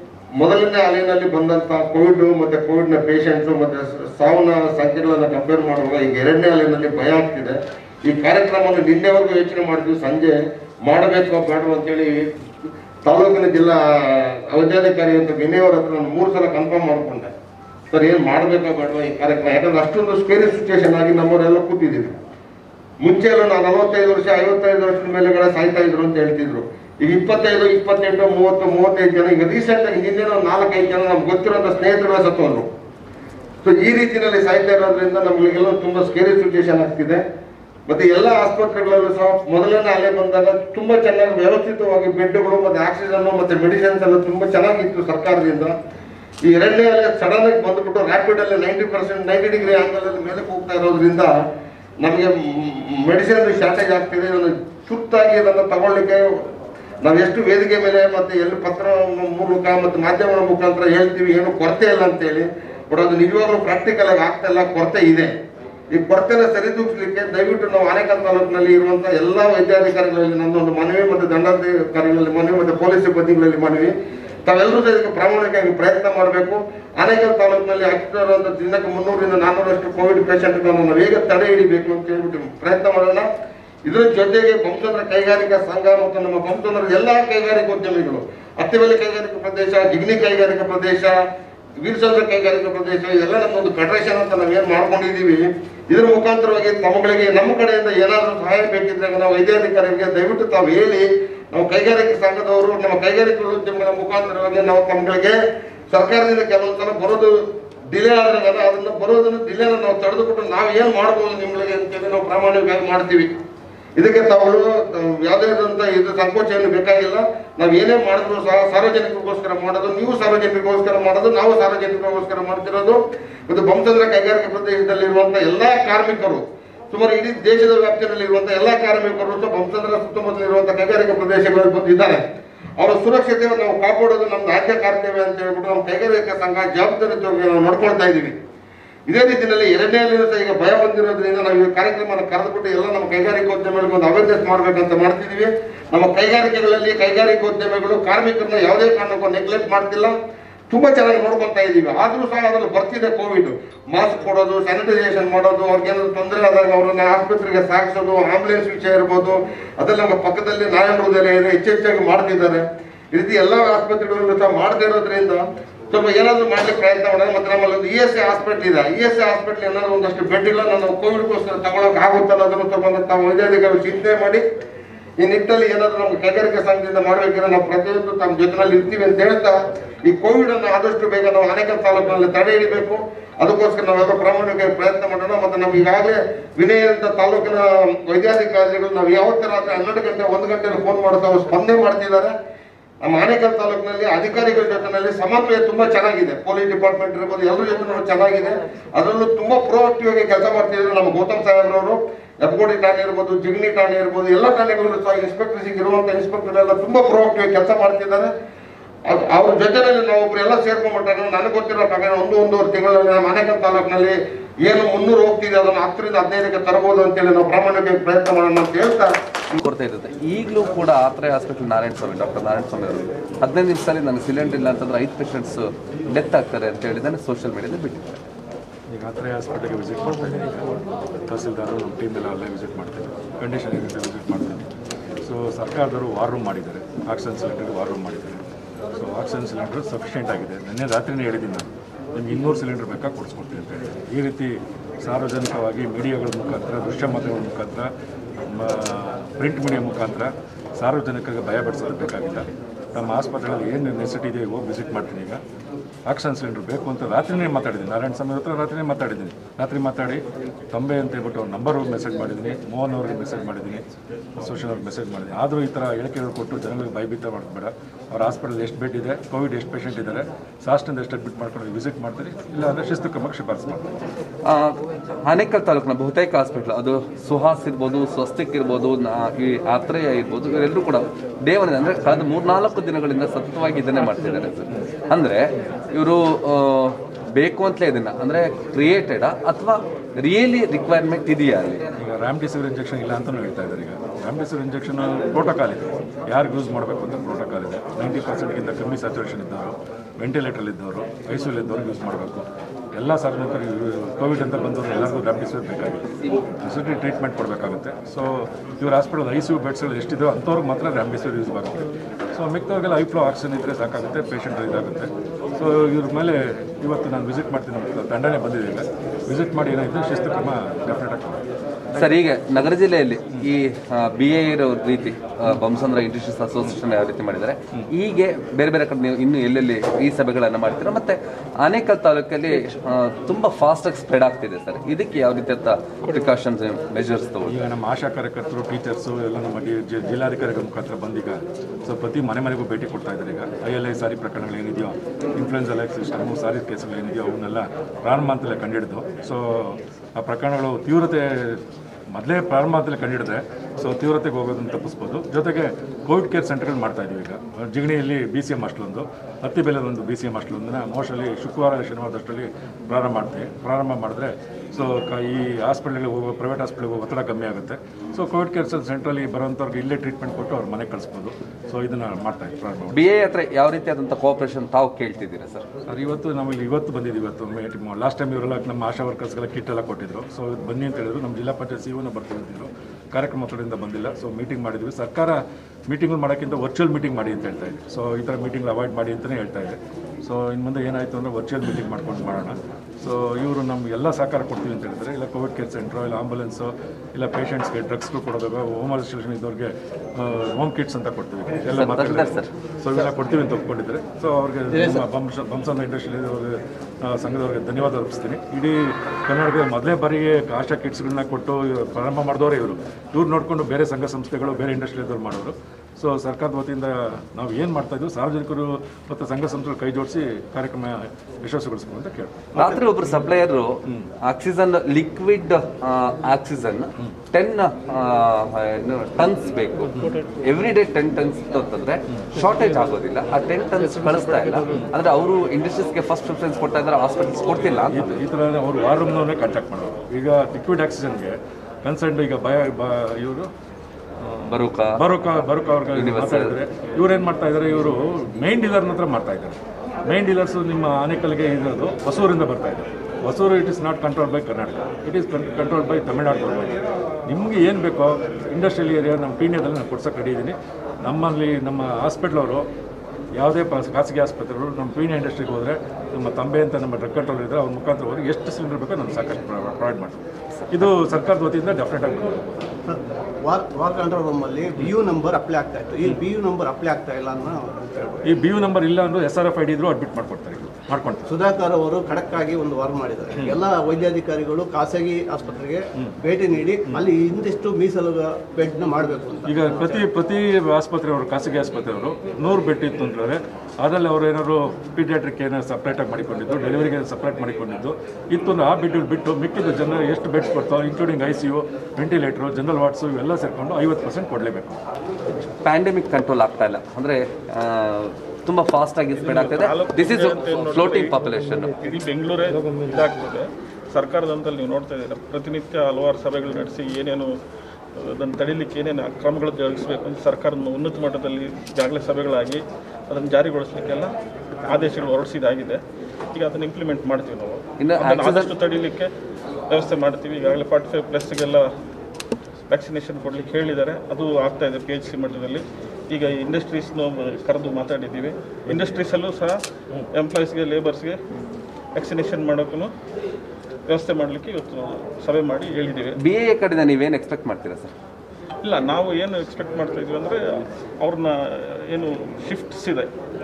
ಮೊದಲನೇ ಅಲೆಯಲ್ಲಿ ಬಂದಂತ ಕೋವಿಡ್ ಮತ್ತೆ ಕೋವಿಡ್ ನ ಪೇಷಂಟ್ಸ್ ಮತ್ತೆ ಸಾವಿನ ಸಂಖ್ಯೆಗಳನ್ನ ಕಂಪೇರ್ ಮಾಡುವಾಗ ಈಗ ಎರಡನೇ ಅಲೆಯಲ್ಲಿ ಭಯ ಆಗ್ತಿದೆ ಈ ಕಾರ್ಯಕ್ರಮವನ್ನು ನಿನ್ನೆವರೆಗೂ ಯೋಚನೆ ಮಾಡಿದ್ವಿ ಸಂಜೆ ಮಾಡಬೇಕು ಬೇಡ ಅಂತೇಳಿ ತಾಲೂಕಿನ ಜಿಲ್ಲಾ ಅವಧ್ಯಾಧಿಕಾರಿ ಅಂತ ವಿನಯವ್ರ ಹತ್ರ ನಾನು ಮೂರು ಸಲ ಕನ್ಫರ್ಮ್ ಮಾಡ್ಕೊಂಡೆ ಸರ್ ಏನ್ ಮಾಡ್ಬೇಕಾ ಬೇಡವಾ ಈ ಕಾರ್ಯಕ್ರಮ ಯಾಕಂದ್ರೆ ಅಷ್ಟೊಂದು ಸ್ಕೇರಿ ಸಿಚುವೇಶನ್ ಆಗಿ ನಮ್ಮವರೆಲ್ಲ ಕೂತಿದ್ದೀವಿ ಮುಂಚೆ ಎಲ್ಲ ನಾವು ನಲವತ್ತೈದು ವರ್ಷ ಐವತ್ತೈದು ವರ್ಷದ ಮೇಲೆಗಡೆ ಸಾಯ್ತಾ ಇದ್ರು ಅಂತ ಹೇಳ್ತಿದ್ರು ಈಗ ಇಪ್ಪತ್ತೈದು ಇಪ್ಪತ್ತೆಂಟು ಮೂವತ್ತು ಮೂವತ್ತೈದು ಜನ ಈಗ ರೀಸೆಂಟ್ ಆಗಿ ನಿನ್ನೆ ನಾವು ನಾಲ್ಕೈದು ಜನ ನಮ್ಗೆ ಗೊತ್ತಿರೋಂಥ ಸ್ನೇಹಿತರುಗಳ ಸತ್ತೋದ್ರು ಸೊ ಈ ರೀತಿಯಲ್ಲಿ ಸಾಯ್ತಾ ಇರೋದ್ರಿಂದ ನಮಗೆಲ್ಲ ತುಂಬಾ ಸ್ಕೇರಿ ಸಿಚುವೇಶನ್ ಆಗ್ತಿದೆ ಮತ್ತೆ ಎಲ್ಲ ಆಸ್ಪತ್ರೆಗಳಲ್ಲೂ ಸಹ ಮೊದಲನೇ ಅಲೆ ಬಂದಾಗ ತುಂಬಾ ಚೆನ್ನಾಗಿ ವ್ಯವಸ್ಥಿತವಾಗಿ ಬೆಡ್ಗಳು ಮತ್ತೆ ಆಕ್ಸಿಜನ್ ಮತ್ತೆ ಮೆಡಿಸಿನ್ಸ್ ಎಲ್ಲ ತುಂಬಾ ಚೆನ್ನಾಗಿತ್ತು ಸರ್ಕಾರದಿಂದ ಈ ಎರಡನೇ ಅಲೆ ಸಡನ್ ಆಗಿ ಬಂದ್ಬಿಟ್ಟು ರ್ಯಾಪಿಡ್ ಅಲ್ಲಿ ninety percent ninety degree angle ಅಲ್ಲಿ ಮೇಲಕ್ಕೆ ಹೋಗ್ತಾ ಇರೋದ್ರಿಂದ ನಮಗೆ ಮೆಡಿಸಿನ್ ಶಾರ್ಟೇಜ್ ಆಗ್ತಿದೆ ಇದನ್ನು ತುರ್ತಾಗಿ ಇದನ್ನು ತಗೊಳ್ಳಿಕ್ಕೆ ನಾವು ಎಷ್ಟು ವೇದಿಕೆ ಮೇಲೆ ಮತ್ತೆ ಎಲ್ಲಿ ಪತ್ರ ಮೂಲಕ ಮತ್ತೆ ಮಾಧ್ಯಮಗಳ ಮುಖಾಂತರ ಹೇಳ್ತೀವಿ ಏನು ಕೊರತೆ ಇಲ್ಲ ಅಂತೇಳಿ ಬಟ್ ಅದು ನಿಜವಾಗ್ಲೂ ಪ್ರಾಕ್ಟಿಕಲ್ ಆಗಿ ಆಗ್ತಾ ಇಲ್ಲ ಕೊರತೆ ಇದೆ ಈ ಕೊರತೆನ ಸರಿದೂಗಿಸ್ಲಿಕ್ಕೆ ದಯವಿಟ್ಟು ನಾವು ಆನೇಕಲ್ ತಾಲೂಕಿನಲ್ಲಿ ಇರುವಂತ ಎಲ್ಲಾ ವೈದ್ಯಾಧಿಕಾರಿಗಳಲ್ಲಿ ನನ್ನೊಂದು ಮನವಿ ಮತ್ತು ದಂಡಾಧಿಕಾರಿಗಳಲ್ಲಿ ಮನವಿ ಮತ್ತು ಪೊಲೀಸ್ ಸಿಬ್ಬಂದಿಗಳಲ್ಲಿ ಮನವಿ ತಾವೆಲ್ಲರೂ ಸಹ ಇದಕ್ಕೆ ಪ್ರಾಮಾಣಿಕವಾಗಿ ಪ್ರಯತ್ನ ಮಾಡಬೇಕು ಆನೇಕಲ್ ತಾಲೂಕಿನಲ್ಲಿ ಆಗ್ತಾ ಇರುವಂತ ದಿನಕ್ಕೆ ಮುನ್ನೂರಿಂದ ನಾನ್ನೂರಷ್ಟು ಕೋವಿಡ್ ಪೇಷಂಟ್ಗಳನ್ನು ನಾವು ಹೇಗೆ ತಡೆ ಹಿಡಿಬೇಕು ಅಂತ ಹೇಳ್ಬಿಟ್ಟು ಪ್ರಯತ್ನ ಮಾಡೋಣ ಇದರ ಜೊತೆಗೆ ಬಂಸಂದ್ರ ಕೈಗಾರಿಕಾ ಸಂಘ ಮತ್ತು ನಮ್ಮ ಬಂಸಂದ್ರ ಎಲ್ಲಾ ಕೈಗಾರಿಕೋದ್ಯಮಿಗಳು ಅತ್ತಿಬೆಲೆ ಕೈಗಾರಿಕಾ ಪ್ರದೇಶ ಜಿಗ್ನಿ ಕೈಗಾರಿಕಾ ಪ್ರದೇಶ ವೀರಸಂದ್ರ ಕೈಗಾರಿಕಾ ಪ್ರದೇಶ ಇದೆಲ್ಲ ನಮ್ಮೊಂದು ಫೆಡರೇಷನ್ ಅಂತ ನಾವೇನ್ ಮಾಡ್ಕೊಂಡಿದೀವಿ ಇದ್ರ ಮುಖಾಂತರವಾಗಿ ತಮ್ಮಗಳಿಗೆ ನಮ್ಮ ಕಡೆಯಿಂದ ಏನಾದರೂ ಸಹಾಯ ಬೇಕಿದ್ರೆ ನಾವು ವೈದ್ಯಾಧಿಕಾರಿಗೆ ದಯವಿಟ್ಟು ತಾವು ಹೇಳಿ ನಾವು ಕೈಗಾರಿಕಾ ಸಂಘದವರು ನಮ್ಮ ಕೈಗಾರಿಕೋದ್ಯಮಗಳ ಮುಖಾಂತರವಾಗಿ ನಾವು ತಮ್ಮಗಳಿಗೆ ಸರ್ಕಾರದಿಂದ ಕೆಲವೊಂದ್ಸಲ ಬರೋದು ಡಿಲೇ ಆದಾಗ ಅದನ್ನ ಬರೋದನ್ನ ಡಿಲೇನ ನಾವು ತಡೆದುಬಿಟ್ಟು ನಾವು ಏನ್ ಮಾಡ್ಬೋದು ನಿಮ್ಗಳಿಗೆ ಅಂತೇಳಿ ನಾವು ಪ್ರಾಮಾಣಿಕವಾಗಿ ಮಾಡ್ತೀವಿ ಇದಕ್ಕೆ ತಾವುಗಳು ಯಾವುದೇ ಆದಂತ ಇದು ಸಂಕೋಚ ಏನು ಬೇಕಾಗಿಲ್ಲ ನಾವು ಏನೇ ಮಾಡಿದ್ರು ಸಹ ಸಾರ್ವಜನಿಕರಿಗೋಸ್ಕರ ಮಾಡೋದು ನೀವು ಸಾರ್ವಜನಿಕರಿಗೋಸ್ಕರ ಮಾಡೋದು ನಾವು ಸಾರ್ವಜನಿಕರಿಗೋಸ್ಕರ ಮಾಡ್ತಿರೋದು ಇದು ಬಂಸಂದ್ರ ಕೈಗಾರಿಕಾ ಪ್ರದೇಶದಲ್ಲಿರುವಂತ ಎಲ್ಲಾ ಕಾರ್ಮಿಕರು ಸುಮಾರು ಇಡೀ ದೇಶದ ವ್ಯಾಪ್ತಿಯಲ್ಲಿ ಇರುವಂತಹ ಎಲ್ಲಾ ಕಾರ್ಮಿಕರು ಸಹ ಬಂಸಂದ್ರ ಸುತ್ತಮುತ್ತಲಿರುವಂತಹ ಕೈಗಾರಿಕಾ ಪ್ರದೇಶಗಳಲ್ಲಿ ಬಂದಿದ್ದಾರೆ ಅವರ ಸುರಕ್ಷತೆಯನ್ನು ನಾವು ಕಾಪಾಡೋದು ನಮ್ಮ ಆದ್ಯ ಕರ್ತವ್ಯ ಅಂತ ಹೇಳ್ಬಿಟ್ಟು ನಮ್ಮ ಕೈಗಾರಿಕಾ ಸಂಘ ಜವಾಬ್ದಾರಿಯುತವಾಗಿ ನಾವು ನೋಡ್ಕೊಳ್ತಾ ಇದ್ದೀವಿ ಇದೇ ರೀತಿಯಲ್ಲಿ ಎರಡನೇ ಅಲ್ಲಿಯೂ ಸಹ ಈಗ ಭಯ ಬಂದಿರೋದ್ರಿಂದ ನಾವು ಈ ಕಾರ್ಯಕ್ರಮನ ಕರೆದುಬಿಟ್ಟು ಎಲ್ಲ ನಮ್ಮ ಕೈಗಾರಿಕೋದ್ಯಮಿಗಳಿಗೆ ಒಂದು ಅವೇರ್ನೆಸ್ ಮಾಡ್ಬೇಕಂತ ಮಾಡ್ತಿದೀವಿ ನಮ್ಮ ಕೈಗಾರಿಕೆಗಳಲ್ಲಿ ಕೈಗಾರಿಕೋದ್ಯಮಿಗಳು ಕಾರ್ಮಿಕರನ್ನ ಯಾವುದೇ ಕಾರಣಕ್ಕೂ ನೆಗ್ಲೆಕ್ಟ್ ಮಾಡ್ತಿಲ್ಲ ತುಂಬಾ ಚೆನ್ನಾಗಿ ನೋಡ್ಕೊಂತಾ ಇದೀವಿ ಆದ್ರೂ ಸಹ ಅದ್ರಲ್ಲಿ ಬರ್ತಿದೆ ಕೋವಿಡ್ ಮಾಸ್ಕ್ ಕೊಡೋದು ಸ್ಯಾನಿಟೈಸೇಷನ್ ಮಾಡೋದು ಅವ್ರಿಗೇನಾದ್ರು ತೊಂದರೆ ಆದಾಗ ಅವ್ರನ್ನ ಆಸ್ಪತ್ರೆಗೆ ಸಾಗಿಸೋದು ಆಂಬುಲೆನ್ಸ್ ವಿಷಯ ಇರ್ಬೋದು ಅದ್ರಲ್ಲಿ ನಮ್ಮ ಪಕ್ಕದಲ್ಲಿ ನಾರಾಯಣ ಹೃದಯ ಇದೆ ಹೆಚ್ಚೆಚ್ಚಾಗಿ ಮಾಡ್ತಿದ್ದಾರೆ ಈ ರೀತಿ ಎಲ್ಲ ಆಸ್ಪತ್ರೆಗಳಲ್ಲೂ ಸಹ ಮಾಡದೇ ಇರೋದ್ರಿಂದ ಸ್ವಲ್ಪ ಏನಾದ್ರು ಮಾಡ್ಲಿಕ್ಕೆ ಪ್ರಯತ್ನ ಮಾಡೋಣ ಮತ್ತೆ ನಮ್ಮಲ್ಲಿ ಒಂದು ಇ ಎಸ್ ಐ ಹಾಸ್ಪಿಟಲ್ ಇದೆ ಇ ಎಸ್ ಐ ಹಾಸ್ಪಿಟಲ್ ಏನಾದ್ರು ಒಂದಷ್ಟು ಬೆಡ್ ಇಲ್ಲ ನಾವು ಕೋವಿಡ್ಗೋಸ್ಕರ ತಗೊಳಕ್ ಆಗುತ್ತಲ್ಲ ಅದನ್ನು ಸ್ವಲ್ಪ ತಾವು ವೈದ್ಯಾಧಿಕಾರಿ ಚಿಂತೆ ಮಾಡಿ ಈ ನಿಟ್ಟಲ್ಲಿ ಏನಾದ್ರು ನಮ್ಗೆ ಕೈಗಾರಿಕಾ ಸಂಘದಿಂದ ಮಾಡ್ಬೇಕಂದ್ರೆ ನಾವು ಪ್ರತಿಯೊಂದು ತಮ್ಮ ಜೊತೆನಲ್ಲಿ ಇರ್ತೀವಿ ಅಂತ ಹೇಳ್ತಾ ಈ ಕೋವಿಡ್ ಅನ್ನು ಆದಷ್ಟು ಬೇಗ ನಾವು ಆನೇಕಲ್ ತಾಲೂಕಿನಲ್ಲಿ ತಡೆ ಹಿಡಿಬೇಕು ಅದಕ್ಕೋಸ್ಕರ ನಾವೆಲ್ಲ ಪ್ರಾಮಾಣಿಕ ಪ್ರಯತ್ನ ಮಾಡೋಣ ಮತ್ತೆ ನಮ್ಗೆ ಈಗಾಗಲೇ ವಿನಯ ಅಂತ ತಾಲೂಕಿನ ವೈದ್ಯಾಧಿಕಾರಿಗಳು ನಾವು ಯಾವತ್ತ ರಾತ್ರಿ ಹನ್ನೆರಡು ಗಂಟೆ ಒಂದು ಗಂಟೆಯಲ್ಲಿ ಫೋನ್ ಮಾಡ್ತಾ ಅವ್ರು ಸ್ಪಂದನೆ ಮಾಡ್ತಿದ್ದಾರೆ ನಮ್ಮ ಆನೇಕಲ್ ತಾಲೂಕಿನಲ್ಲಿ ಅಧಿಕಾರಿಗಳ ಜೊತೆನಲ್ಲಿ ಸಮನ್ವಯ ತುಂಬಾ ಚೆನ್ನಾಗಿದೆ ಪೊಲೀಸ್ ಡಿಪಾರ್ಟ್ಮೆಂಟ್ ಇರ್ಬೋದು ಎಲ್ಲರ ಜೊತೆ ಚೆನ್ನಾಗಿದೆ ಅದರಲ್ಲೂ ತುಂಬಾ ಪ್ರೋಆಕ್ಟಿವ್ ಆಗಿ ಕೆಲಸ ಮಾಡ್ತಿದ್ದಾರೆ ನಮ್ಮ ಗೌತಮ್ ಸಾಹೇಬ್ರವರು ಎಬ್ಗೋಡಿ ಠಾಣೆ ಇರ್ಬೋದು ಜಿಗ್ನಿ ಠಾಣೆ ಇರ್ಬೋದು ಎಲ್ಲ ಠಾಣೆಗಳು ಸಹ ಇನ್ಸ್ಪೆಕ್ಟರ್ಸ್ ಇರುವಂತ ಇನ್ಸ್ಪೆಕ್ಟರ್ ಎಲ್ಲ ತುಂಬಾ ಪ್ರೋಆಕ್ಟಿವ್ ಆಗಿ ಕೆಲಸ ಮಾಡ್ತಿದ್ದಾರೆ ಅದ್- ಅವ್ರ ಜೊತೆನಲ್ಲಿ ನಾವು ಒಬ್ರು ಎಲ್ಲ ಸೇರ್ಕೊಂಡ್ಬಿಟ್ಟಾಗ ನನಗೆ ಗೊತ್ತಿರೋ ಪ್ರಕಾರ ಒಂದು ಒಂದೂವರೆ ತಿಂಗಳಲ್ಲಿ ನಮ್ಮ ಆನೇಕಲ್ ತಾಲೂಕಿನಲ್ಲಿ ಏನು ಮುನ್ನೂರು ಹೋಗ್ತಿದೆ ಅದನ್ನು ಹತ್ತರಿಂದ ಹದಿನೈದಕ್ಕೆ ತರಬಹುದು ಅಂತೇಳಿ ನಾವು ಪ್ರಾಮಾಣಿಕವಾಗಿ ಪ್ರಯತ್ನ ಮಾಡೋಣ ಅಂತ ಹೇಳ್ತಾ ಕೊರತೆ ಇರುತ್ತೆ ಈಗಲೂ ಕೂಡ ಆತ್ರೆ ಹಾಸ್ಪಿಟಲ್ ನಾರಾಯಣ ಸ್ವಾಮಿ ಡಾಕ್ಟರ್ ನಾರಾಯಣ ಸ್ವಾಮಿ ಅವರು ಹದಿನೈದು ನಿಮಿಷದಲ್ಲಿ ನನಗೆ ಸಿಲಿಂಡರ್ ಇಲ್ಲ ಅಂತಂದ್ರೆ ಐದು ಪೇಷಂಟ್ಸ್ ಡೆತ್ ಆಗ್ತಾರೆ ಅಂತ ಹೇಳಿದಾನೆ ಸೋಷಿಯಲ್ ಮೀಡಿಯಾದಲ್ಲಿ ಬಿಟ್ಟಿದ್ದಾರೆ ಈಗ ಹತ್ರ ಹಾಸ್ಪಿಟಲ್ಗೆ ವಿಸಿಟ್ ಮಾಡ್ತಾ ಇದ್ದೀನಿ ಈಗ ತಹಸೀಲ್ದಾರು ನಮ್ಮ ಟೀಮ್ ಎಲ್ಲ ಅಲ್ಲೇ ವಿಸಿಟ್ ಮಾಡ್ತೀವಿ ಕಂಡೀಷನ್ ಏನಿದೆ ವಿಸಿಟ್ ಮಾಡ್ತೀವಿ ಸೊ ಸರ್ಕಾರದವರು ವಾರ್ ರೂಮ್ ಮಾಡಿದ್ದಾರೆ ಆಕ್ಸಿಜನ್ ಸಿಲಿಂಡರ್ ವಾರ್ ರೂಮ್ ಮಾಡಿದ್ದಾರೆ ಸೊ ಆಕ್ಸಿಜನ್ ಸಿಲಿಂಡರ್ ಸಫಿಷಿಯೆಂಟ್ ಆಗಿದೆ ನಿನ್ನೆ ರಾತ್ರಿನೇ ಹೇಳಿದ್ದೀನಿ ನಾನು ನಿಮ್ಗೆ ಇನ್ನೂರು ಸಿಲಿಂಡರ್ ಬೇಕಾ ಕೊಡಿಸ್ಕೊಡ್ತೀನಿ ಅಂತ ಹೇಳಿದ್ದೀನಿ ಈ ರೀತಿ ಸಾರ್ವಜನಿಕವಾಗಿ ಮೀಡಿಯಾಗಳ ಮುಖಾಂತರ ದೃಶ್ಯ ಮಾಧ್ಯಮಗಳ ಮುಖಾಂತರ ಪ್ರಿಂಟ್ ಮೀಡಿಯಾ ಮುಖಾಂತರ ಸಾರ್ವಜನಿಕರಿಗೆ ಭಯ ಪಡಿಸೋದು ಬೇಕಾಗಿಲ್ಲ ನಮ್ಮ ಆಸ್ಪತ್ರೆಗಳಲ್ಲಿ ಏನು ನೆಸಿಟಿ ಇದೆ ಹೋಗಿ ವಿಸಿಟ್ ಮಾಡ್ತೀನಿ ಈಗ ಆಕ್ಸಿಜನ್ ಸಿಲಿಂಡರ್ ಬೇಕು ಅಂತ ರಾತ್ರಿನೇ ಮಾತಾಡಿದ್ದೀನಿ ನಾರಾಯಣ ಸ್ವಾಮಿ ಹತ್ರ ರಾತ್ರಿನೇ ಮಾತಾಡಿದ್ದೀನಿ ರಾತ್ರಿ ಮಾತಾಡಿ ತಂಬೆ ಅಂತ ಹೇಳ್ಬಿಟ್ಟು ಅವ್ರ ನಂಬರ್ ಮೆಸೇಜ್ ಮಾಡಿದ್ದೀನಿ ಮೋಹನ್ ಅವ್ರಿಗೆ ಮೆಸೇಜ್ ಮಾಡಿದ್ದೀನಿ ಸೋಷನ್ ಅವ್ರಿಗೆ ಮೆಸೇಜ್ ಮಾಡಿದ್ದೀನಿ ಆದರೂ ಈ ಥರ ಹೇಳಿಕೆಗಳು ಕೊಟ್ಟು ಜನಗಳಿಗೆ ಭಯಭೀತ ಮಾಡಬೇಡ ಅವ್ರ ಹಾಸ್ಪಿಟಲ್ ಎಷ್ಟು ಬೆಡ್ ಇದೆ ಕೋವಿಡ್ ಎಷ್ಟು ಪೇಷಂಟ್ ಇದ್ದಾರೆ ಸಾಸ್ಟಿಂದ ಎಷ್ಟು ಅಡ್ಮಿಟ್ ಮಾಡ್ಕೊಂಡು ವಿಸಿಟ್ ಮಾಡ್ತೀರಿ ಇಲ್ಲ ಅಂದರೆ ಶಿಸ್ತು ಕ್ರಮಕ್ಕೆ ಶಿಫಾರಸು ಮಾಡ್ತೀನಿ ಆ, ಆನೇಕಲ್ ತಾಲೂಕಿನ ಬಹುತೇಕ ಹಾಸ್ಪಿಟಲ್ ಅದು ಸುಹಾಸ್ ಇರ್ಬೋದು ಸ್ವಸ್ತಿಕ್ ಇರ್ಬೋದು ನಾ- ಈ ಆತ್ರೇಯ ಇರ್ಬೋದು ಇವರೆಲ್ಲರೂ ಕೂಡ ಡೇ ಒನ್ ಅಂದ್ರೆ ಕಳೆದ ಮೂರ್ನಾಲ್ಕು ದಿನಗಳಿಂದ ಸತತವಾಗಿ ಇದನ್ನೇ ಮಾಡ್ತಿದ್ದಾರೆ ಸರ್ ಅಂದ್ರೆ ಇವರು ಬೇಕು ಅಂತಲೇ ಇದನ್ನ ಅಂದ್ರೆ ಕ್ರಿಯೇಟೆಡ್ ಅಥವಾ ರಿಯಲಿ ರಿಕ್ವೈರ್ಮೆಂಟ್ ಇದೆಯಾ ಅಲ್ಲಿ ಈಗ ರ್ಯಾಮ್ಡಿಸಿವಿರ್ ಇಂಜೆಕ್ಷನ್ ಇಲ್ಲ ಅಂತಲೂ ಹೇಳ್ತಾ ಇದ್ದಾರೆ ಈಗ ರ್ಯಾಮ್ಡಿಸಿವಿರ್ ಇಂಜೆಕ್ಷನ್ ಪ್ರೋಟೋಕಾಲ್ ಇದೆ ಯಾರಿಗೆ ಯೂಸ್ ಮಾಡಬೇಕು ಅಂತ ಪ್ರೋಟೋಕಾಲ್ ಇದೆ ನೈಂಟಿ ಪರ್ಸೆಂಟ್ಗಿಂತ ಕಮ್ಮಿ ಸ್ಯಾಚುರೇಷನ್ ಇದ್ದವರು ವೆಂಟಿಲೇಟರ್ ಇದ್ದವರು ಐಸಿಯು ಇದ್ದವರು ಯೂಸ್ ಮಾಡಬೇಕು ಎಲ್ಲ ಸಾರ್ವಜನಿಕರು ಕೋವಿಡ್ ಅಂತ ಬಂದವರು ಎಲ್ಲರಿಗೂ ರ್ಯಾಮ್ಡಿಸಿವಿರ್ ಬೇಕಾಗುತ್ತೆ ಡಿಸಿಟಿ ಟ್ರೀಟ್ಮೆಂಟ್ ಕೊಡಬೇಕಾಗುತ್ತೆ ಸೊ ಇವ್ರ ಹಾಸ್ಪಿಟಲ್ ಐ ಸಿ ಯು ಬೆಡ್ಸ್ಗಳು ಎಷ್ಟಿದೆಯೋ ಅಂಥವ್ರಿಗೆ ಮಾತ್ರ ರ್ಯಾಮ್ಡಿಸಿವಿರ್ ಯೂಸ್ ಆಗುತ್ತೆ ಸೊ ಮಿಕ್ಕವ್ರಿಗೆಲ್ಲ ಐಫ್ಲೋ ಆಕ್ಸಿಜನ್ ಇದ್ದರೆ ಸಾಕಾಗುತ್ತೆ ಪೇಷಂಟ್ ಇದಾಗುತ್ತೆ ಸೊ ಇವ್ರ ಮೇಲೆ ಇವತ್ತು ನಾನು ವಿಸಿಟ್ ಮಾಡ್ತೀನಿ ನಮ್ಮ ತಂಡನೇ ಬಂದಿದೆ ಈಗ ವಿಸಿಟ್ ಮಾಡಿ ಏನಾಯಿತು ಶಿಸ್ತು ಕ್ರಮ ಡೆಫಿನೆಟ್ ಆಗಿ ಸರ್ ಈಗ ನಗರ ಜಿಲ್ಲೆಯಲ್ಲಿ ಈ ಬಿ ಎ ಇರೋ ರೀತಿ ಆ, ಬೊಮ್ಮಸಂದ್ರ ಇಂಡಸ್ಟ್ರೀಸ್ ಅಸೋಸಿಯೇಷನ್ ಯಾವ ರೀತಿ ಮಾಡಿದ್ದಾರೆ ಹೀಗೆ ಬೇರೆ ಬೇರೆ ಕಡೆ ನೀವು ಇನ್ನು ಎಲ್ಲೆಲ್ಲಿ ಈ ಸಭೆಗಳನ್ನು ಮಾಡ್ತೀರಾ ಮತ್ತೆ ಆನೇಕಲ್ ತಾಲೂಕಲ್ಲಿ ಆ, ತುಂಬಾ ಫಾಸ್ಟ್ ಆಗಿ ಸ್ಪ್ರೆಡ್ ಆಗ್ತಿದೆ ಸರ್ ಇದಕ್ಕೆ ಯಾವ ರೀತಿಯ ಪ್ರಿಕಾಷನ್ಸ್ ಮೆಜರ್ಸ್ ತಗೊಳ್ಳಿ ಈಗ ನಮ್ಮ ಆಶಾ ಕಾರ್ಯಕರ್ತರು ಟೀಚರ್ಸು ಎಲ್ಲ ನಮ್ಮ ಜಿ- ಜಿ- ಜಿಲ್ಲಾಧಿಕಾರಿಗಳ ಮುಖಾಂತರ ಬಂದೀಗ ಸೊ ಪ್ರತಿ ಮನೆ ಮನೆಗೂ ಭೇಟಿ ಕೊಡ್ತಾ ಇದ್ದಾರೆ ಈಗ ಐ ಎಲ್ ಐ ಸಾರಿ ಪ್ರಕರಣಗಳು ಏನಿದೆಯೋ ಇನ್ಫ್ಲೂಯೆನ್ಸ್ ಲೈಕ್ ಸಿಸ್ಟಮು ಸಾರಿ ಕೇಸ್ಗಳು ಏನಿದೆಯೋ ಅವನ್ನೆಲ್ಲ ಪ್ರಾರಂಭ ಅಂತಲೇ ಕಂಡಿಡಿದು ಸೊ ಆ ಪ್ರಕರಣಗಳು ತೀವ್ರತೆ ಮೊದಲೇ ಪ್ರಾರಂಭ ಅಂತಲೇ ಕಂಡಿಡಿದ್ರೆ ಸೊ ತೀವ್ರತೆಗೆ ಹೋಗೋದನ್ನು ತಪ್ಪಿಸ್ಬೋದು ಜೊತೆಗೆ ಕೋವಿಡ್ ಕೇರ್ ಸೆಂಟರ್ಗಳು ಮಾಡ್ತಾ ಇದೀವಿ ಈಗ ಜಿಗಣಿಯಲ್ಲಿ ಬಿ ಸಿ ಎಮ್ ಒಂದು ಹತ್ತಿಬೆಲೆದೊಂದು ಬಿ ಸಿ ಎಮ್ ಒಂದನ್ನ ಮೋಸ್ಟಲ್ಲಿ ಶುಕ್ರವಾರ ಶನಿವಾರದಷ್ಟರಲ್ಲಿ ಪ್ರಾರಂಭ ಮಾಡ್ತೀವಿ ಪ್ರಾರಂಭ ಮಾಡಿದ್ರೆ ಸೊ ಕ ಈ ಹಾಸ್ಪಿಟ್ಲಿಗೆ ಹೋಗೋ ಪ್ರೈವೇಟ್ ಹಾಸ್ಪಿಟ್ಲಿಗೆ ಹೋಗೋ ಒತ್ತಡ ಕಮ್ಮಿ ಆಗುತ್ತೆ ಸೊ ಕೋವಿಡ್ ಕೇರ್ ಸೆಂಟ್ರಲ್ಲಿ ಬರೋಂಥವ್ರಿಗೆ ಇಲ್ಲೇ ಟ್ರೀಟ್ಮೆಂಟ್ ಕೊಟ್ಟು ಅವ್ರ ಮನೆಗೆ ಕಳಿಸ್ಬೋದು ಸೊ ಇದನ್ನು ಮಾಡ್ತಾ ಇದ್ದೀವಿ ಪ್ರಾರಂಭ ಮಾಡಿ ಬಿ ಎ ಹತ್ರ ಯಾವ ರೀತಿಯಾದಂಥ ಕೋಆಪರೇಷನ್ ತಾವು ಕೇಳ್ತಿದ್ದೀರಾ ಸರ್ ಸರ್ ಇವತ್ತು ನಮಗೆ ಇವತ್ತು ಬಂದಿದ್ದೀವಿ ಇವತ್ತು ಲಾಸ್ಟ್ ಟೈಮ್ ಇವರೆಲ್ಲ ನಮ್ಮ ಆಶಾ ವರ್ಕರ್ಸ್ಗೆಲ್ಲ ಕಿಟ್ ಎಲ್ಲ ಕೊಟ್ಟಿದ್ರು ಸೊ ಇದು ಬನ್ನಿ ಅಂತ ಹೇಳಿದ್ರು ನಮ್ಮ ಜಿಲ್ಲಾ ಪಂಚಾಯತ್ ಸಿಒನ ಬರ್ತೀವಿ ಅಂತಿದ್ರು ಕಾರ್ಯಕ್ರಮ ಕಡೆಯಿಂದ ಬಂದಿಲ್ಲ ಸೊ ಮೀಟಿಂಗ್ ಮಾಡಿದ್ವಿ ಸರ್ಕಾರ ಮೀಟಿಂಗ್ ಮಾಡೋಕ್ಕಿಂತ ವರ್ಚುವಲ್ ಮೀಟಿಂಗ್ ಮಾಡಿ ಅಂತ ಹೇಳ್ತಾ ಇದೆ ಸೊ ಈ ಥರ ಮೀಟಿಂಗ್ ಅವಾಯ್ಡ್ ಮಾಡಿ ಅಂತಲೇ ಹೇಳ್ತಾ ಇದೆ ಸೊ ಇನ್ನು ಮುಂದೆ ಏನಾಯಿತು ಅಂದರೆ ವರ್ಚುವಲ್ ಮೀಟಿಂಗ್ ಮಾಡ್ಕೊಂಡು ಮಾಡೋಣ ಸೊ ಇವರು ನಮ್ಗೆ ಎಲ್ಲ ಸಹಕಾರ ಕೊಡ್ತೀವಿ ಅಂತ ಹೇಳಿದ್ರೆ ಇಲ್ಲ ಕೋವಿಡ್ ಕೇರ್ ಸೆಂಟ್ರು ಇಲ್ಲ ಆಂಬುಲೆನ್ಸು ಇಲ್ಲ ಪೇಷಂಟ್ಸ್ಗೆ ಡ್ರಗ್ಸ್ಗಳು ಕೊಡೋದು ಹೋಮ್ ಐಸೋಲೇಷನ್ ಇದ್ದವ್ರಿಗೆ ಹೋಮ್ ಕಿಟ್ಸ್ ಅಂತ ಕೊಡ್ತೀವಿ ಎಲ್ಲ ಮಾತಾಡಿದ್ದಾರೆ ಸೊ ಇವೆಲ್ಲ ಕೊಡ್ತೀವಿ ಅಂತ ಒಪ್ಕೊಂಡಿದ್ದಾರೆ ಸೊ ಅವ್ರಿಗೆ ನಮ್ಮ ಬಂಶ ಬಂಸನ ಇಂಡಸ್ಟ್ರಿ ಸಂಘದವ್ರಿಗೆ ಧನ್ಯವಾದ ಅರ್ಪಿಸ್ತೀನಿ ಇಡೀ ಕರ್ನಾಟಕದ ಮೊದಲೇ ಬಾರಿಗೆ ಆಶಾ ಕಿಟ್ಸ್ಗಳನ್ನ ಕೊಟ್ಟು ಇವ್ರು ಪ್ರಾರಂಭ ಮಾಡಿದವರೇ ಇವರು ಇವ್ರು ನೋಡಿಕೊಂಡು ಬೇರೆ ಸಂಘ ಸಂಸ್ಥೆಗಳು ಬೇರೆ ಇಂಡಸ್ಟ್ರಿಯದವ್ರು ಮಾಡೋರು ಸೊ ಸರ್ಕಾರದ ವತಿಯಿಂದ ನಾವು ಏನು ಮಾಡ್ತಾ ಇದ್ವಿ ಸಾರ್ವಜನಿಕರು ಮತ್ತು ಸಂಘ ಸಂಸ್ಥೆಗಳು ಕೈ ಜೋಡಿಸಿ ಕಾರ್ಯಕ್ರಮ ಯಶಸ್ವಿಗೊಳಿಸ್ಬೇಕು ಅಂತ ಕೇಳ್ತೀನಿ ರಾತ್ರಿ ಒಬ್ರು supplier oxygen liquid oxygen ten tons ಬೇಕು ಎವ್ರಿ ಡೇ ಟೆನ್ ಟನ್ಸ್ ಅಂತಂದ್ರೆ ಶಾರ್ಟೇಜ್ ಆಗೋದಿಲ್ಲ ಆ ಟೆನ್ ಟನ್ಸ್ ಕಳಿಸ್ತಾ ಇಲ್ಲ ಅಂದ್ರೆ ಅವರು ಇಂಡಸ್ಟ್ರೀಸ್ಗೆ ಫಸ್ಟ್ ಪ್ರಿಫರೆನ್ಸ್ ಕೊಡ್ತಾ ಇದ್ದಾರೆ ಹಾಸ್ಪಿಟಲ್ಸ್ ಕೊಡ್ತಿಲ್ಲ ಅಂತ ಈ ಥರ ಅವರು ವಾರ್ ರೂಮ್ನವನ್ನೇ ಕಾಂಟ್ಯಾಕ್ಟ್ ಮಾಡೋರು ಈಗ ಲಿಕ್ವಿಡ್ ಆಕ್ಸಿಜನ್ಗೆ ಕನ್ಸರ್ನ್ ಈಗ ಭಯ ಇವರು ಬರೋಕ ಬರೋಕ ಬರೋಕ ಅವ್ರಿಗೆ ಮಾತಾಡಿದ್ರೆ ಇವ್ರು ಏನು ಮಾಡ್ತಾ ಇದ್ದಾರೆ ಇವರು ಮೈನ್ ಡೀಲರ್ನ ಹತ್ರ ಮಾಡ್ತಾ ಇದ್ದಾರೆ ಮೈನ್ ಡೀಲರ್ಸ್ ನಿಮ್ಮ ಆನೇಕಲ್ಗೆ ಇರೋದು ಹೊಸೂರಿಂದ ಬರ್ತಾ ಇದೆ Hosur it is not control by Karnataka it is control by Tamil Nadu government ನಿಮಗೆ ಏನು ಬೇಕೋ ಇಂಡಸ್ಟ್ರಿಯಲ್ ಏರಿಯಾ ನಮ್ಮ ಪೀಣ್ಯದಲ್ಲಿ ನಾನು ಕೊಡ್ಸೋಕೆ ರೆಡಿ ಇದ್ದೀನಿ ನಮ್ಮಲ್ಲಿ ನಮ್ಮ ಹಾಸ್ಪಿಟ್ಲ್ ಅವರು ಯಾವುದೇ ಪ ಖಾಸಗಿ ಆಸ್ಪತ್ರೆಗಳು ನಮ್ಮ ಪೀಣ್ಯ ಇಂಡಸ್ಟ್ರಿಗೆ ಹೋದರೆ ನಮ್ಮ ತಂಬೆ ಅಂತ ನಮ್ಮ ಡ್ರಗ್ ಕಂಟ್ರೋಲ್ ಇದ್ದರೆ ಅವ್ರ ಮುಖಾಂತರ ಹೋಗಿ ಎಷ್ಟು ಸಿಲಿಂಡರ್ ಬೇಕೋ ನಮ್ಗೆ ಸಾಕಷ್ಟು ಪ್ರೊವೈಡ್ ಮಾಡ್ತೀವಿ ಇದು ಸರ್ಕಾರದ ವತಿಯಿಂದ ಡೆಫಿನೆಟ್ ಆಗಿ ವಾರ್ ವಾರ್ ಕಂಟ್ರೋಲ್ ರೂಮಲ್ಲಿ ಬಿ ಯು ನಂಬರ್ ಅಪ್ಲೈ ಆಗ್ತಾ ಇತ್ತು ಈ ಬಿ ಯು ನಂಬರ್ ಅಪ್ಲೈ ಆಗ್ತಾ ಇಲ್ಲ ಅನ್ನೋ ಹೇಳ್ಬೋದು. ಈ ಬಿ ಯು ನಂಬರ್ ಇಲ್ಲ ಅಂದ್ರೆ S R F I D ಇದ್ರು ಅಡ್ಮಿಟ್ ಮಾಡ್ಕೊಡ್ತಾರೆ ಮಾಡ್ಕೊಳ್ತಾರೆ ಸುಧಾಕರ್ ಅವರು ಖಡಕ್ ಆಗಿ ಒಂದು ವಾರ್ ಮಾಡಿದ್ದಾರೆ ಎಲ್ಲ ವೈದ್ಯಾಧಿಕಾರಿಗಳು ಖಾಸಗಿ ಆಸ್ಪತ್ರೆಗೆ ಭೇಟಿ ನೀಡಿ ಅಲ್ಲಿ ಇಂದಿಷ್ಟು ಮೀಸಲು ಬೆಡ್ ನ ಮಾಡಬೇಕು ಅಂತ ಈಗ ಪ್ರತಿ ಪ್ರತಿ ಆಸ್ಪತ್ರೆಯವರು ಖಾಸಗಿ ಆಸ್ಪತ್ರೆಯವರು ನೂರು ಬೆಡ್ ಇತ್ತು ಅಂತಂದ್ರೆ ಅದರಲ್ಲಿ ಅವರು ಏನಾದ್ರು ಪೀಡಿಯಾಟ್ರಿಕ್ ಏನೋ ಸಪ್ರೇಟಾಗಿ ಮಾಡಿಕೊಂಡಿದ್ದು ಡೆಲಿವರಿಗೆ ಸಪ್ರೇಟ್ ಮಾಡಿಕೊಂಡಿದ್ದು ಇತ್ತು ಅಂದ್ರೆ ಆ ಬೆಡ್ ಬಿಟ್ಟು ಮಿಕ್ಕಿದ ಜನ ಎಷ್ಟು ಬೆಡ್ಸ್ ಬರ್ತಾವೆ including I C U ventilators general wards ಇವೆಲ್ಲ ಸೇರಿಕೊಂಡು ಐವತ್ತು ಪರ್ಸೆಂಟ್ ಕೊಡಲೇಬೇಕು ಪ್ಯಾಂಡಮಿಕ್ ಕಂಟ್ರೋಲ್ ಆಗ್ತಾ ಇಲ್ಲ ಅಂದ್ರೆ ಆ, ತುಂಬಾ ಫಾಸ್ಟ್ ಆಗಿ ಸ್ಪ್ರೆಡ್ ಆಗ್ತಾ ಇದೆ ದಿಸ್ ಇಸ್ ಫ್ಲೋಟಿಂಗ್ ಪಾಪ್ಯುಲೇಷನ್ ಇಡೀ ಬೆಂಗಳೂರೇ ಇದಾಗ್ತದೆ ಸರ್ಕಾರದ ಹಂತದಲ್ಲಿ ನೀವು ನೋಡ್ತಾ ಇದ್ದೀರಾ ಪ್ರತಿನಿತ್ಯ ಹಲವಾರು ಸಭೆಗಳು ನಡೆಸಿ ಏನೇನು ಅದನ್ನು ತಡಿಲಿಕ್ಕೆ ಏನೇನು ಕ್ರಮಗಳು ಜರುಗಿಸಬೇಕು ಅಂತ ಸರ್ಕಾರದ ಉನ್ನತ ಮಟ್ಟದಲ್ಲಿ ಈಗಾಗಲೇ ಸಭೆಗಳಾಗಿ ಅದನ್ನು ಜಾರಿಗೊಳಿಸಲಿಕ್ಕೆಲ್ಲ ಆದೇಶಗಳು ಹೊರಡಿಸಿದಾಗಿದೆ ಈಗ ಅದನ್ನು ಇಂಪ್ಲಿಮೆಂಟ್ ಮಾಡ್ತೀವಿ ನಾವು ಇನ್ನು ಅದನ್ನು ಆಕ್ಸಿಜನ್- ಆದಷ್ಟು ತಡಿಲಿಕ್ಕೆ ವ್ಯವಸ್ಥೆ ಮಾಡ್ತೀವಿ ಈಗಾಗಲೇ ಫಾರ್ಟಿ ಫೈವ್ ಪ್ಲಸ್ಗೆಲ್ಲ ವ್ಯಾಕ್ಸಿನೇಷನ್ ಕೊಡ್ಲಿಕ್ಕೆ ಹೇಳಿದ್ದಾರೆ ಅದು ಆಗ್ತಾ ಇದೆ ಪಿ ಎಚ್ ಸಿ ಮಟ್ಟದಲ್ಲಿ ಈಗ ಇಂಡಸ್ಟ್ರೀಸ್ನ ಕರೆದು ಮಾತಾಡಿದ್ದೀವಿ ಇಂಡಸ್ಟ್ರೀಸಲ್ಲೂ ಸಹ ಎಂಪ್ಲಾಯೀಸ್ಗೆ ಲೇಬರ್ಸ್ಗೆ ವ್ಯಾಕ್ಸಿನೇಷನ್ ಮಾಡೋಕ್ಕೂ ವ್ಯವಸ್ಥೆ ಮಾಡಲಿಕ್ಕೆ ಇವತ್ತು ಸಭೆ ಮಾಡಿ ಹೇಳಿದ್ದೀವಿ ಬಿ ಎ ಕಡೆಯಿಂದ ನೀವೇನು ಎಕ್ಸ್ಪೆಕ್ಟ್ ಮಾಡ್ತೀರಾ ಸರ್ ಇಲ್ಲ ನಾವು ಏನು ಎಕ್ಸ್ಪೆಕ್ಟ್ ಮಾಡ್ತಾ ಇದ್ವಿ ಅಂದರೆ ಅವ್ರನ್ನ ಏನು ಶಿಫ್ಟ್ಸ್ ಇದೆ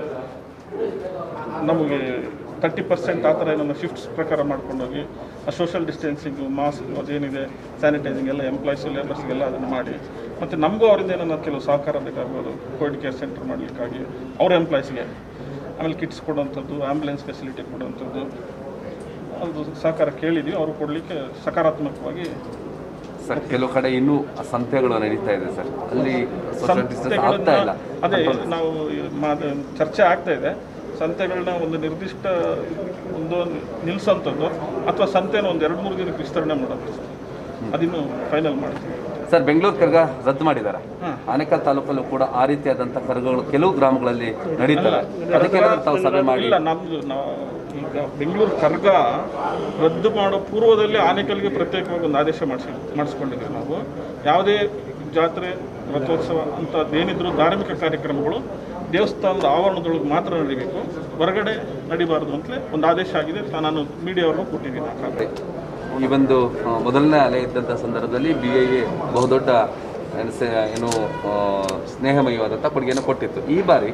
ನಮಗೆ ತರ್ಟಿ ಪರ್ಸೆಂಟ್ ಆ ಥರ ಏನೋ ಶಿಫ್ಟ್ಸ್ ಪ್ರಕಾರ ಮಾಡ್ಕೊಂಡೋಗಿ ಆ ಸೋಷಿಯಲ್ ಡಿಸ್ಟೆನ್ಸಿಂಗು ಮಾಸ್ಕ್ ಅದೇನಿದೆ ಸ್ಯಾನಿಟೈಸಿಂಗ್ ಎಲ್ಲ ಎಂಪ್ಲಾಯೀಸು ಲೇಬರ್ಸ್ಗೆಲ್ಲ ಅದನ್ನು ಮಾಡಿ ಮತ್ತು ನಮಗೂ ಅವರಿಂದ ಏನೋ ಕೆಲವು ಸಹಕಾರ ಬೇಕಾಗ್ಬೋದು ಕೋವಿಡ್ ಕೇರ್ ಸೆಂಟರ್ ಮಾಡಲಿಕ್ಕಾಗಿ ಅವ್ರ ಎಂಪ್ಲಾಯೀಸ್ಗೆ ಆಮೇಲೆ ಕಿಟ್ಸ್ ಕೊಡುವಂಥದ್ದು ಆ್ಯಂಬುಲೆನ್ಸ್ ಫೆಸಿಲಿಟಿ ಕೊಡುವಂಥದ್ದು ಅದು ಸಹಕಾರ ಕೇಳಿದ್ವಿ ಅವರು ಕೊಡಲಿಕ್ಕೆ ಸಕಾರಾತ್ಮಕವಾಗಿ ಸರ್ ಕೆಲವು ಕಡೆ ಇನ್ನೂ ಸಂತೆಗಳು ನಡೀತಾ ಇದೆ ಸರ್ ಅಲ್ಲಿ ಸೋಷಿಯಲ್ ಡಿಸ್ಟೆನ್ಸ್ ಆಗ್ತಾ ಇಲ್ಲ ಅದೇ ನಾವು ಮಾತು- ಚರ್ಚೆ ಆಗ್ತಾ ಇದೆ ಸಂತೆಗಳನ್ನ ಒಂದು ನಿರ್ದಿಷ್ಟ ಒಂದು ನಿಲ್ಲಿಸೋಂಥದ್ದು ಅಥವಾ ಸಂತೆನ ಒಂದು ಎರಡು ಮೂರು ದಿನಕ್ಕೆ ವಿಸ್ತರಣೆ ಮಾಡೋದು ಸರ್ ಅದಿನ್ನು ಫೈನಲ್ ಮಾಡ್ತೀವಿ ಸರ್ ಬೆಂಗಳೂರು ಕರ್ಗ ರದ್ದು ಮಾಡಿದ್ದಾರೆ ಹ್ಮ್. ಆನೇಕಲ್ ತಾಲೂಕಲ್ಲೂ ಕೂಡ ಆ ರೀತಿಯಾದಂಥ ಕರ್ಗಗಳು ಕೆಲವು ಗ್ರಾಮಗಳಲ್ಲಿ ನಡೀತವೆ ಅದಕ್ಕೆ ತಾವು ಸಭೆ ಮಾಡಿ ಇಲ್ಲ ನಮ್ದು ನಾವು ಈಗ ಬೆಂಗಳೂರು ಕರ್ಗ ರದ್ದು ಮಾಡೋ ಪೂರ್ವದಲ್ಲಿ ಆನೆಕಲ್ಗೆ ಪ್ರತ್ಯೇಕವಾಗಿ ಒಂದು ಆದೇಶ ಮಾಡಿಸಿ ಮಾಡಿಸ್ಕೊಂಡಿದ್ದೀವಿ ನಾವು ಯಾವುದೇ ಜಾತ್ರೆ ರಥೋತ್ಸವ ಅಂಥದ್ದೇನಿದ್ರು ಧಾರ್ಮಿಕ ಕಾರ್ಯಕ್ರಮಗಳು ದೇವಸ್ಥಾನದ ಆವರಣದೊಳಗೆ ಮಾತ್ರ ನಡಿಬೇಕು ಹೊರಗಡೆ ನಡಿಬಾರ್ದು ಅಂತಲೇ ಒಂದು ಆದೇಶ ಆಗಿದೆ ತಾ- ನಾನು ಮೀಡಿಯಾವ್ರಿಗೂ ಕೊಟ್ಟಿದ್ದೀನಿ ಆ ಕಾಪಿ. ಈ ಒಂದು ಆ, ಮೊದಲನೇ ಅಲೆ ಇದ್ದಂಥ ಸಂದರ್ಭದಲ್ಲಿ ಬಿ ಐ ಬಹುದೊಡ್ಡ ಏನು ಸೆ- ಏನು ಆ, ಸ್ನೇಹಮಯವಾದಂಥ ಕೊಡುಗೆಯನ್ನು ಕೊಟ್ಟಿತ್ತು ಈ ಬಾರಿ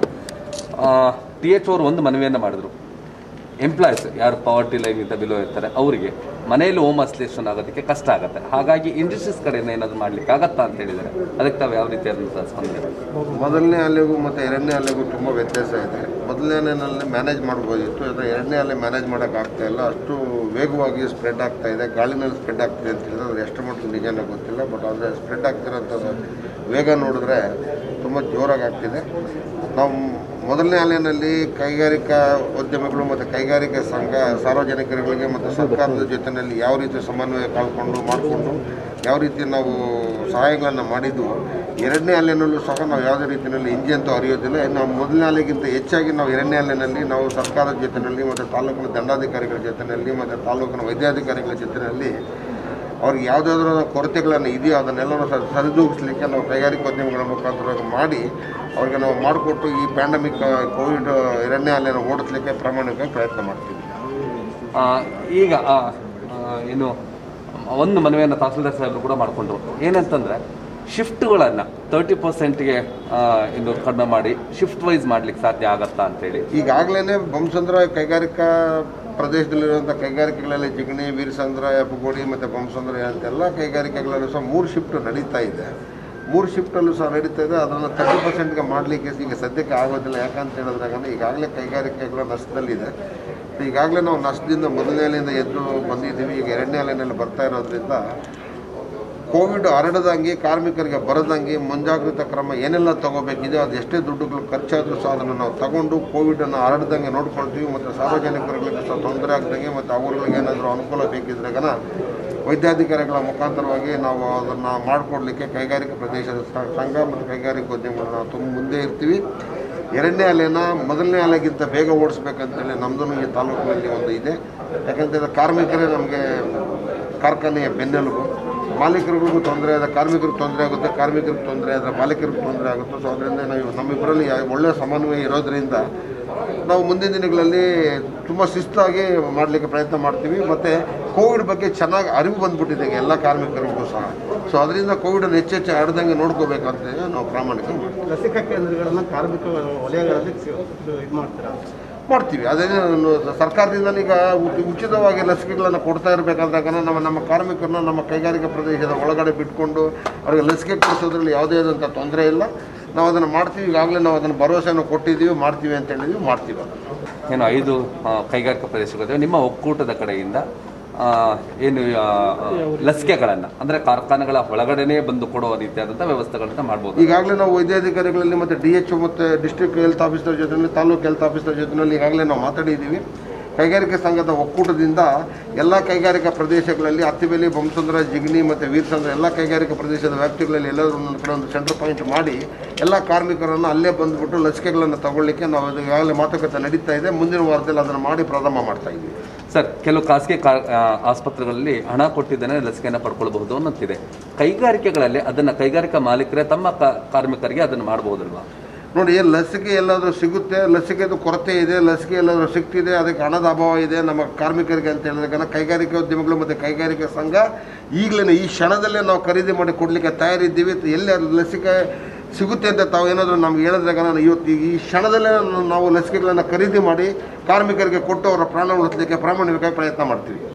ಟಿ ಎಚ್ ಅವರು ಒಂದು ಮನವಿಯನ್ನು ಮಾಡಿದ್ರು ಎಂಪ್ಲಾಯೀಸ್ ಯಾರು ಪಾವರ್ಟಿ ಲೈನ್ಗಿಂತ ಬಿಲೋ ಇರ್ತಾರೆ ಅವರಿಗೆ ಮನೆಯಲ್ಲಿ ಹೋಮ್ ಐಸೋಲೇಷನ್ ಆಗೋದಕ್ಕೆ ಕಷ್ಟ ಆಗುತ್ತೆ ಹಾಗಾಗಿ ಇಂಡಸ್ಟ್ರೀಸ್ ಕಡೆಯಿಂದ ಏನಾದರೂ ಮಾಡ್ಲಿಕ್ಕೆ ಆಗತ್ತಾ ಅಂತ ಹೇಳಿದರೆ ಅದಕ್ಕೆ ತಾವು ಯಾವ ರೀತಿಯಾದಂಥ ಸ್ಪಂದನೆ ಮೊದಲನೇ ಅಲೆಗೂ ಮತ್ತು ಎರಡನೇ ಅಲೆಗೂ ತುಂಬ ವ್ಯತ್ಯಾಸ ಇದೆ ಮೊದಲನೇ ಅಲೆನಲ್ಲಿ ಮ್ಯಾನೇಜ್ ಮಾಡ್ಬೋದಿತ್ತು ಆದರೆ ಎರಡನೇ ಅಲೆ ಮ್ಯಾನೇಜ್ ಮಾಡೋಕ್ಕಾಗ್ತಾ ಇಲ್ಲ ಅಷ್ಟು ವೇಗವಾಗಿ ಸ್ಪ್ರೆಡ್ ಆಗ್ತಾ ಇದೆ ಗಾಳಿನಲ್ಲಿ ಸ್ಪ್ರೆಡ್ ಆಗ್ತಿದೆ ಅಂತ ಹೇಳಿದ್ರೆ ಅದು ಎಷ್ಟು ಮಟ್ಟಿಗೆ ನಿಜನೇ ಗೊತ್ತಿಲ್ಲ ಬಟ್ ಆದರೆ ಸ್ಪ್ರೆಡ್ ಆಗ್ತಿರೋಂಥದ್ದು ವೇಗ ನೋಡಿದ್ರೆ ತುಂಬ ಜೋರಾಗಿ ಆಗ್ತಿದೆ ನಾವು ಮೊದಲನೇ ಅಲೆಯಲ್ಲಿ ಕೈಗಾರಿಕಾ ಉದ್ಯಮಿಗಳು ಮತ್ತು ಕೈಗಾರಿಕಾ ಸಂಘ ಸಾರ್ವಜನಿಕರುಗಳಿಗೆ ಮತ್ತು ಸರ್ಕಾರದ ಜೊತೆಯಲ್ಲಿ ಯಾವ ರೀತಿ ಸಮನ್ವಯ ಕಾಳ್ಕೊಂಡು ಮಾಡಿಕೊಂಡು ಯಾವ ರೀತಿ ನಾವು ಸಹಾಯಗಳನ್ನು ಮಾಡಿದ್ದು ಎರಡನೇ ಅಲೆನಲ್ಲೂ ಸಹ ನಾವು ಯಾವುದೇ ರೀತಿಯಲ್ಲಿ ಹಿಂಜೆ ಅಂತೂ ಹರಿಯೋದಿಲ್ಲ ಇನ್ನು ಮೊದಲನೇ ಅಲೆಗಿಂತ ಹೆಚ್ಚಾಗಿ ನಾವು ಎರಡನೇ ಅಲೆನಲ್ಲಿ ನಾವು ಸರ್ಕಾರದ ಜೊತೆಯಲ್ಲಿ ಮತ್ತು ತಾಲೂಕಿನ ದಂಡಾಧಿಕಾರಿಗಳ ಜೊತೆಯಲ್ಲಿ ಮತ್ತು ತಾಲೂಕಿನ ವೈದ್ಯಾಧಿಕಾರಿಗಳ ಜೊತೆಯಲ್ಲಿ ಅವ್ರಿಗೆ ಯಾವುದಾದ್ರೂ ಕೊರತೆಗಳನ್ನು ಇದೆಯೋ ಅದನ್ನೆಲ್ಲ ಸ ಸರಿದೂಗಿಸ್ಲಿಕ್ಕೆ ನಾವು ಕೈಗಾರಿಕೋದ್ಯಮಗಳ ಮುಖಾಂತರ ಮಾಡಿ ಅವ್ರಿಗೆ ನಾವು ಮಾಡಿಕೊಟ್ಟು ಈ ಪ್ಯಾಂಡಮಿಕ್ ಕೋವಿಡ್ ಎರಡನೇ ಅಲೆನ ಓಡಿಸ್ಲಿಕ್ಕೆ ಪ್ರಾಮಾಣಿಕವಾಗಿ ಪ್ರಯತ್ನ ಮಾಡ್ತೀವಿ ಆ, ಈಗ ಆ, ಆ, ಏನು ಒಂದು ಮನವಿಯನ್ನು ತಹಸೀಲ್ದಾರ್ ಸಾಹೇಬರು ಕೂಡ ಮಾಡಿಕೊಂಡ್ರು ಏನಂತಂದ್ರೆ ಶಿಫ್ಟ್ಗಳನ್ನು ತರ್ಟಿ ಪರ್ಸೆಂಟ್ಗೆ ಇನ್ನು ಕಡಿಮೆ ಮಾಡಿ ಶಿಫ್ಟ್ ವೈಸ್ ಮಾಡ್ಲಿಕ್ಕೆ ಸಾಧ್ಯ ಆಗತ್ತಾ ಅಂತೇಳಿ ಈಗಾಗಲೇ ಬೊಮ್ಮಸಂದ್ರ ಕೈಗಾರಿಕಾ ಪ್ರದೇಶದಲ್ಲಿರುವಂಥ ಕೈಗಾರಿಕೆಗಳಲ್ಲಿ ಜಿಗಣಿ ವೀರಸಂದ್ರ ಹೆಬ್ಬಗೋಡಿ ಮತ್ತು ಬೊಮ್ಮಸಂದ್ರ ಅಂತೆಲ್ಲ ಕೈಗಾರಿಕೆಗಳಲ್ಲೂ ಸಹ ಮೂರು ಶಿಫ್ಟ್ ನಡೀತಾ ಇದೆ ಮೂರು ಶಿಫ್ಟಲ್ಲೂ ಸಹ ನಡೀತಾ ಇದೆ ಅದನ್ನು ತರ್ಟಿ ಪರ್ಸೆಂಟ್ಗೆ ಮಾಡಲಿಕ್ಕೆ ಈಗ ಸದ್ಯಕ್ಕೆ ಆಗೋದಿಲ್ಲ ಯಾಕಂತ ಹೇಳಿದ್ರಾಗ ಈಗಾಗಲೇ ಕೈಗಾರಿಕೆಗಳು ನಷ್ಟದಲ್ಲಿದೆ ಈಗಾಗಲೇ ನಾವು ನಷ್ಟದಿಂದ ಮೊದಲನೇ ಅಲೆಯಿಂದ ಎದ್ದು ಬಂದಿದ್ದೀವಿ ಈಗ ಎರಡನೇ ಅಲೆನಲ್ಲಿ ಬರ್ತಾ ಇರೋದ್ರಿಂದ ಕೋವಿಡ್ ಹರಡದಂಗೆ ಕಾರ್ಮಿಕರಿಗೆ ಬರದಂಗೆ ಮುಂಜಾಗ್ರತಾ ಕ್ರಮ ಏನೆಲ್ಲ ತಗೋಬೇಕಿದೆ ಅದು ಎಷ್ಟೇ ದುಡ್ಡುಗಳು ಖರ್ಚಾದರೂ ಸಹ ಅದನ್ನು ನಾವು ತಗೊಂಡು ಕೋವಿಡನ್ನು ಹರಡ್ದಂಗೆ ನೋಡ್ಕೊಳ್ತೀವಿ ಮತ್ತು ಸಾರ್ವಜನಿಕರಿಗೆ ಸಹ ತೊಂದರೆ ಆಗದಂಗೆ ಮತ್ತು ಅವ್ರಿಗೆ ಏನಾದರೂ ಅನುಕೂಲ ಬೇಕಿದ್ರಾಗನ ವೈದ್ಯಾಧಿಕಾರಿಗಳ ಮುಖಾಂತರವಾಗಿ ನಾವು ಅದನ್ನು ಮಾಡಿಕೊಡ್ಲಿಕ್ಕೆ ಕೈಗಾರಿಕಾ ಪ್ರದೇಶದ ಸ- ಸಂಘ ಮತ್ತು ಕೈಗಾರಿಕೋದ್ಯಮಗಳು ನಾವು ತುಂಬ ಮುಂದೆ ಇರ್ತೀವಿ ಎರಡನೇ ಅಲೆನ ಮೊದಲನೇ ಅಲೆಗಿಂತ ಬೇಗ ಓಡಿಸ್ಬೇಕಂತೇಳಿ ನಮ್ಮದು ಈ ತಾಲೂಕಿನಲ್ಲಿ ಒಂದು ಇದೆ ಯಾಕಂತೇಳಿದ್ರೆ ಕಾರ್ಮಿಕರೇ ನಮಗೆ ಕಾರ್ಖಾನೆಯ ಬೆನ್ನೆಲುಬು ಮಾಲೀಕರಿಗೂ ತೊಂದರೆ ಆದ ಕಾರ್ಮಿಕರಿಗೆ ತೊಂದರೆ ಆಗುತ್ತೆ ಕಾರ್ಮಿಕರಿಗೆ ತೊಂದರೆ ಆದರೆ ಮಾಲೀಕರಿಗೆ ತೊಂದರೆ ಆಗುತ್ತೆ ಸೊ ಅದರಿಂದ ನಾವು ನಮ್ಮಿಬ್ಬರಲ್ಲಿ ಯಾ- ಒಳ್ಳೆಯ ಸಮನ್ವಯ ಇರೋದ್ರಿಂದ ನಾವು ಮುಂದಿನ ದಿನಗಳಲ್ಲಿ ತುಂಬ ಶಿಸ್ತಾಗಿ ಮಾಡಲಿಕ್ಕೆ ಪ್ರಯತ್ನ ಮಾಡ್ತೀವಿ ಮತ್ತು ಕೋವಿಡ್ ಬಗ್ಗೆ ಚೆನ್ನಾಗಿ ಅರಿವು ಬಂದ್ಬಿಟ್ಟಿದೆ ಈಗ ಎಲ್ಲ ಕಾರ್ಮಿಕರಿಗೂ ಸಹ ಸೊ ಅದರಿಂದ ಕೋವಿಡನ್ನು ಹೆಚ್ಚೆಚ್ಚು ಹರಡ್ದಂಗೆ ನೋಡ್ಕೋಬೇಕಂತ ನಾವು ಪ್ರಾಮಾಣಿಕ ಮಾಡ್ತೀವಿ ಲಸಿಕಾ ಕೇಂದ್ರಗಳನ್ನ ಕಾರ್ಮಿಕ ವಲಯಗಳಲ್ಲಿ ಇದು ಇದು ಮಾಡ್ತೀರಾ ಮಾಡ್ತೀವಿ ಅದೇ ಸರ್ಕಾರದಿಂದ ಈಗ ಉ- ಉಚಿತವಾಗಿ ಲಸಿಕೆಗಳನ್ನು ಕೊಡ್ತಾ ಇರಬೇಕಾದಾಗ ನಮ್ಮ ನಮ್ಮ ಕಾರ್ಮಿಕರನ್ನ ನಮ್ಮ ಕೈಗಾರಿಕಾ ಪ್ರದೇಶದ ಒಳಗಡೆ ಬಿಟ್ಕೊಂಡು ಅವ್ರಿಗೆ ಲಸಿಕೆ ಕೊಡಿಸೋದ್ರಲ್ಲಿ ಯಾವುದೇ ಆದಂಥ ತೊಂದರೆ ಇಲ್ಲ ನಾವು ಅದನ್ನು ಮಾಡ್ತೀವಿ ಈಗಾಗಲೇ ನಾವು ಅದನ್ನು ಭರವಸೆಯನ್ನು ಕೊಟ್ಟಿದ್ದೀವಿ ಮಾಡ್ತೀವಿ ಅಂತ ಹೇಳಿದ್ವಿ ಮಾಡ್ತೀವಿ ಅದನ್ನು ಏನು ಐದು ಆ, ಕೈಗಾರಿಕಾ ಪ್ರದೇಶಗಳಿವೆ ನಿಮ್ಮ ಒಕ್ಕೂಟದ ಕಡೆಯಿಂದ ಆ, ಏನು ಆ, ಲಸಿಕೆಗಳನ್ನು ಅಂದರೆ ಕಾರ್ಖಾನೆಗಳ ಒಳಗಡೆನೇ ಬಂದು ಕೊಡುವ ರೀತಿಯಾದಂಥ ವ್ಯವಸ್ಥೆಗಳನ್ನ ಮಾಡ್ಬೋದು ಈಗಾಗಲೇ ನಾವು ವೈದ್ಯಾಧಿಕಾರಿಗಳಲ್ಲಿ ಮತ್ತು ಡಿ ಎಚ್ ಮತ್ತು ಡಿಸ್ಟ್ರಿಕ್ಟ್ ಹೆಲ್ತ್ ಆಫೀಸರ್ ಜೊತೆಯಲ್ಲಿ ತಾಲೂಕು ಹೆಲ್ತ್ ಆಫೀಸರ್ ಜೊತೆಯಲ್ಲಿ ಈಗಾಗಲೇ ನಾವು ಮಾತಾಡಿದ್ದೀವಿ ಕೈಗಾರಿಕಾ ಸಂಘದ ಒಕ್ಕೂಟದಿಂದ ಎಲ್ಲ ಕೈಗಾರಿಕಾ ಪ್ರದೇಶಗಳಲ್ಲಿ ಹತ್ತಿಬೆಲೆ ಬೊಮ್ಮಸಂದ್ರ ಜಿಗಣಿ ಮತ್ತು ವೀರಸಂದ್ರ ಎಲ್ಲ ಕೈಗಾರಿಕಾ ಪ್ರದೇಶದ ವ್ಯಾಪ್ತಿಗಳಲ್ಲಿ ಎಲ್ಲರೂ ಒಂದೊಂದು ಕಡೆ ಒಂದು ಸೆಂಟರ್ ಪಾಯಿಂಟ್ ಮಾಡಿ ಎಲ್ಲ ಕಾರ್ಮಿಕರನ್ನು ಅಲ್ಲೇ ಬಂದುಬಿಟ್ಟು ಲಸಿಕೆಗಳನ್ನು ತಗೊಳ್ಳಿಕ್ಕೆ ನಾವು ಅದು ಈಗಾಗಲೇ ಮಾತುಕತೆ ನಡೀತಾ ಇದೆ ಮುಂದಿನ ವಾರದಲ್ಲಿ ಅದನ್ನು ಮಾಡಿ ಪ್ರಾರಂಭ ಮಾಡ್ತಾ ಇದ್ದೀವಿ ಸರ್ ಕೆಲವು ಖಾಸಗಿ ಕಾ- ಆ, ಆಸ್ಪತ್ರೆಗಳಲ್ಲಿ ಹಣ ಕೊಟ್ಟಿದ್ದೇನೆ ಲಸಿಕೆಯನ್ನು ಪಡ್ಕೊಳ್ಬಹುದು ಅನ್ನೋಂತಿದೆ ಕೈಗಾರಿಕೆಗಳಲ್ಲಿ ಅದನ್ನು ಕೈಗಾರಿಕಾ ಮಾಲೀಕರೇ ತಮ್ಮ ಕಾ- ಕಾರ್ಮಿಕರಿಗೆ ಅದನ್ನು ಮಾಡಬಹುದಲ್ವಾ ನೋಡಿ ಲಸಿಕೆ ಎಲ್ಲಾದರೂ ಸಿಗುತ್ತೆ ಲಸಿಕೆದು ಕೊರತೆ ಇದೆ ಲಸಿಕೆ ಎಲ್ಲಾದರೂ ಸಿಗ್ತಿದೆ ಅದಕ್ಕೆ ಹಣದ ಅಭಾವ ಇದೆ ನಮ್ಮ ಕಾರ್ಮಿಕರಿಗೆ ಅಂತ ಹೇಳಿದಾಗ ಕೈಗಾರಿಕಾ ಉದ್ಯಮಗಳು ಮತ್ತು ಕೈಗಾರಿಕಾ ಸಂಘ ಈಗಲೇ ಈ ಕ್ಷಣದಲ್ಲೇ ನಾವು ಖರೀದಿ ಮಾಡಿ ಕೊಡಲಿಕ್ಕೆ ತಯಾರಿದ್ದೀವಿ ಎಲ್ಲಿ ಅದು ಲಸಿಕೆ ಸಿಗುತ್ತೆ ಅಂತ ತಾವು ಏನಾದರೂ ನಮ್ಗೆ ಹೇಳಿದಾಗ ನಾನು ಇವತ್ತು ಈ ಕ್ಷಣದಲ್ಲೇ ನಾವು ಲಸಿಕೆಗಳನ್ನು ಖರೀದಿ ಮಾಡಿ ಕಾರ್ಮಿಕರಿಗೆ ಕೊಟ್ಟು ಅವರ ಪ್ರಾಣ ಉಳಿಸಲಿಕ್ಕೆ ಪ್ರಾಮಾಣಿಕವಾಗಿ ಪ್ರಯತ್ನ ಮಾಡ್ತೀವಿ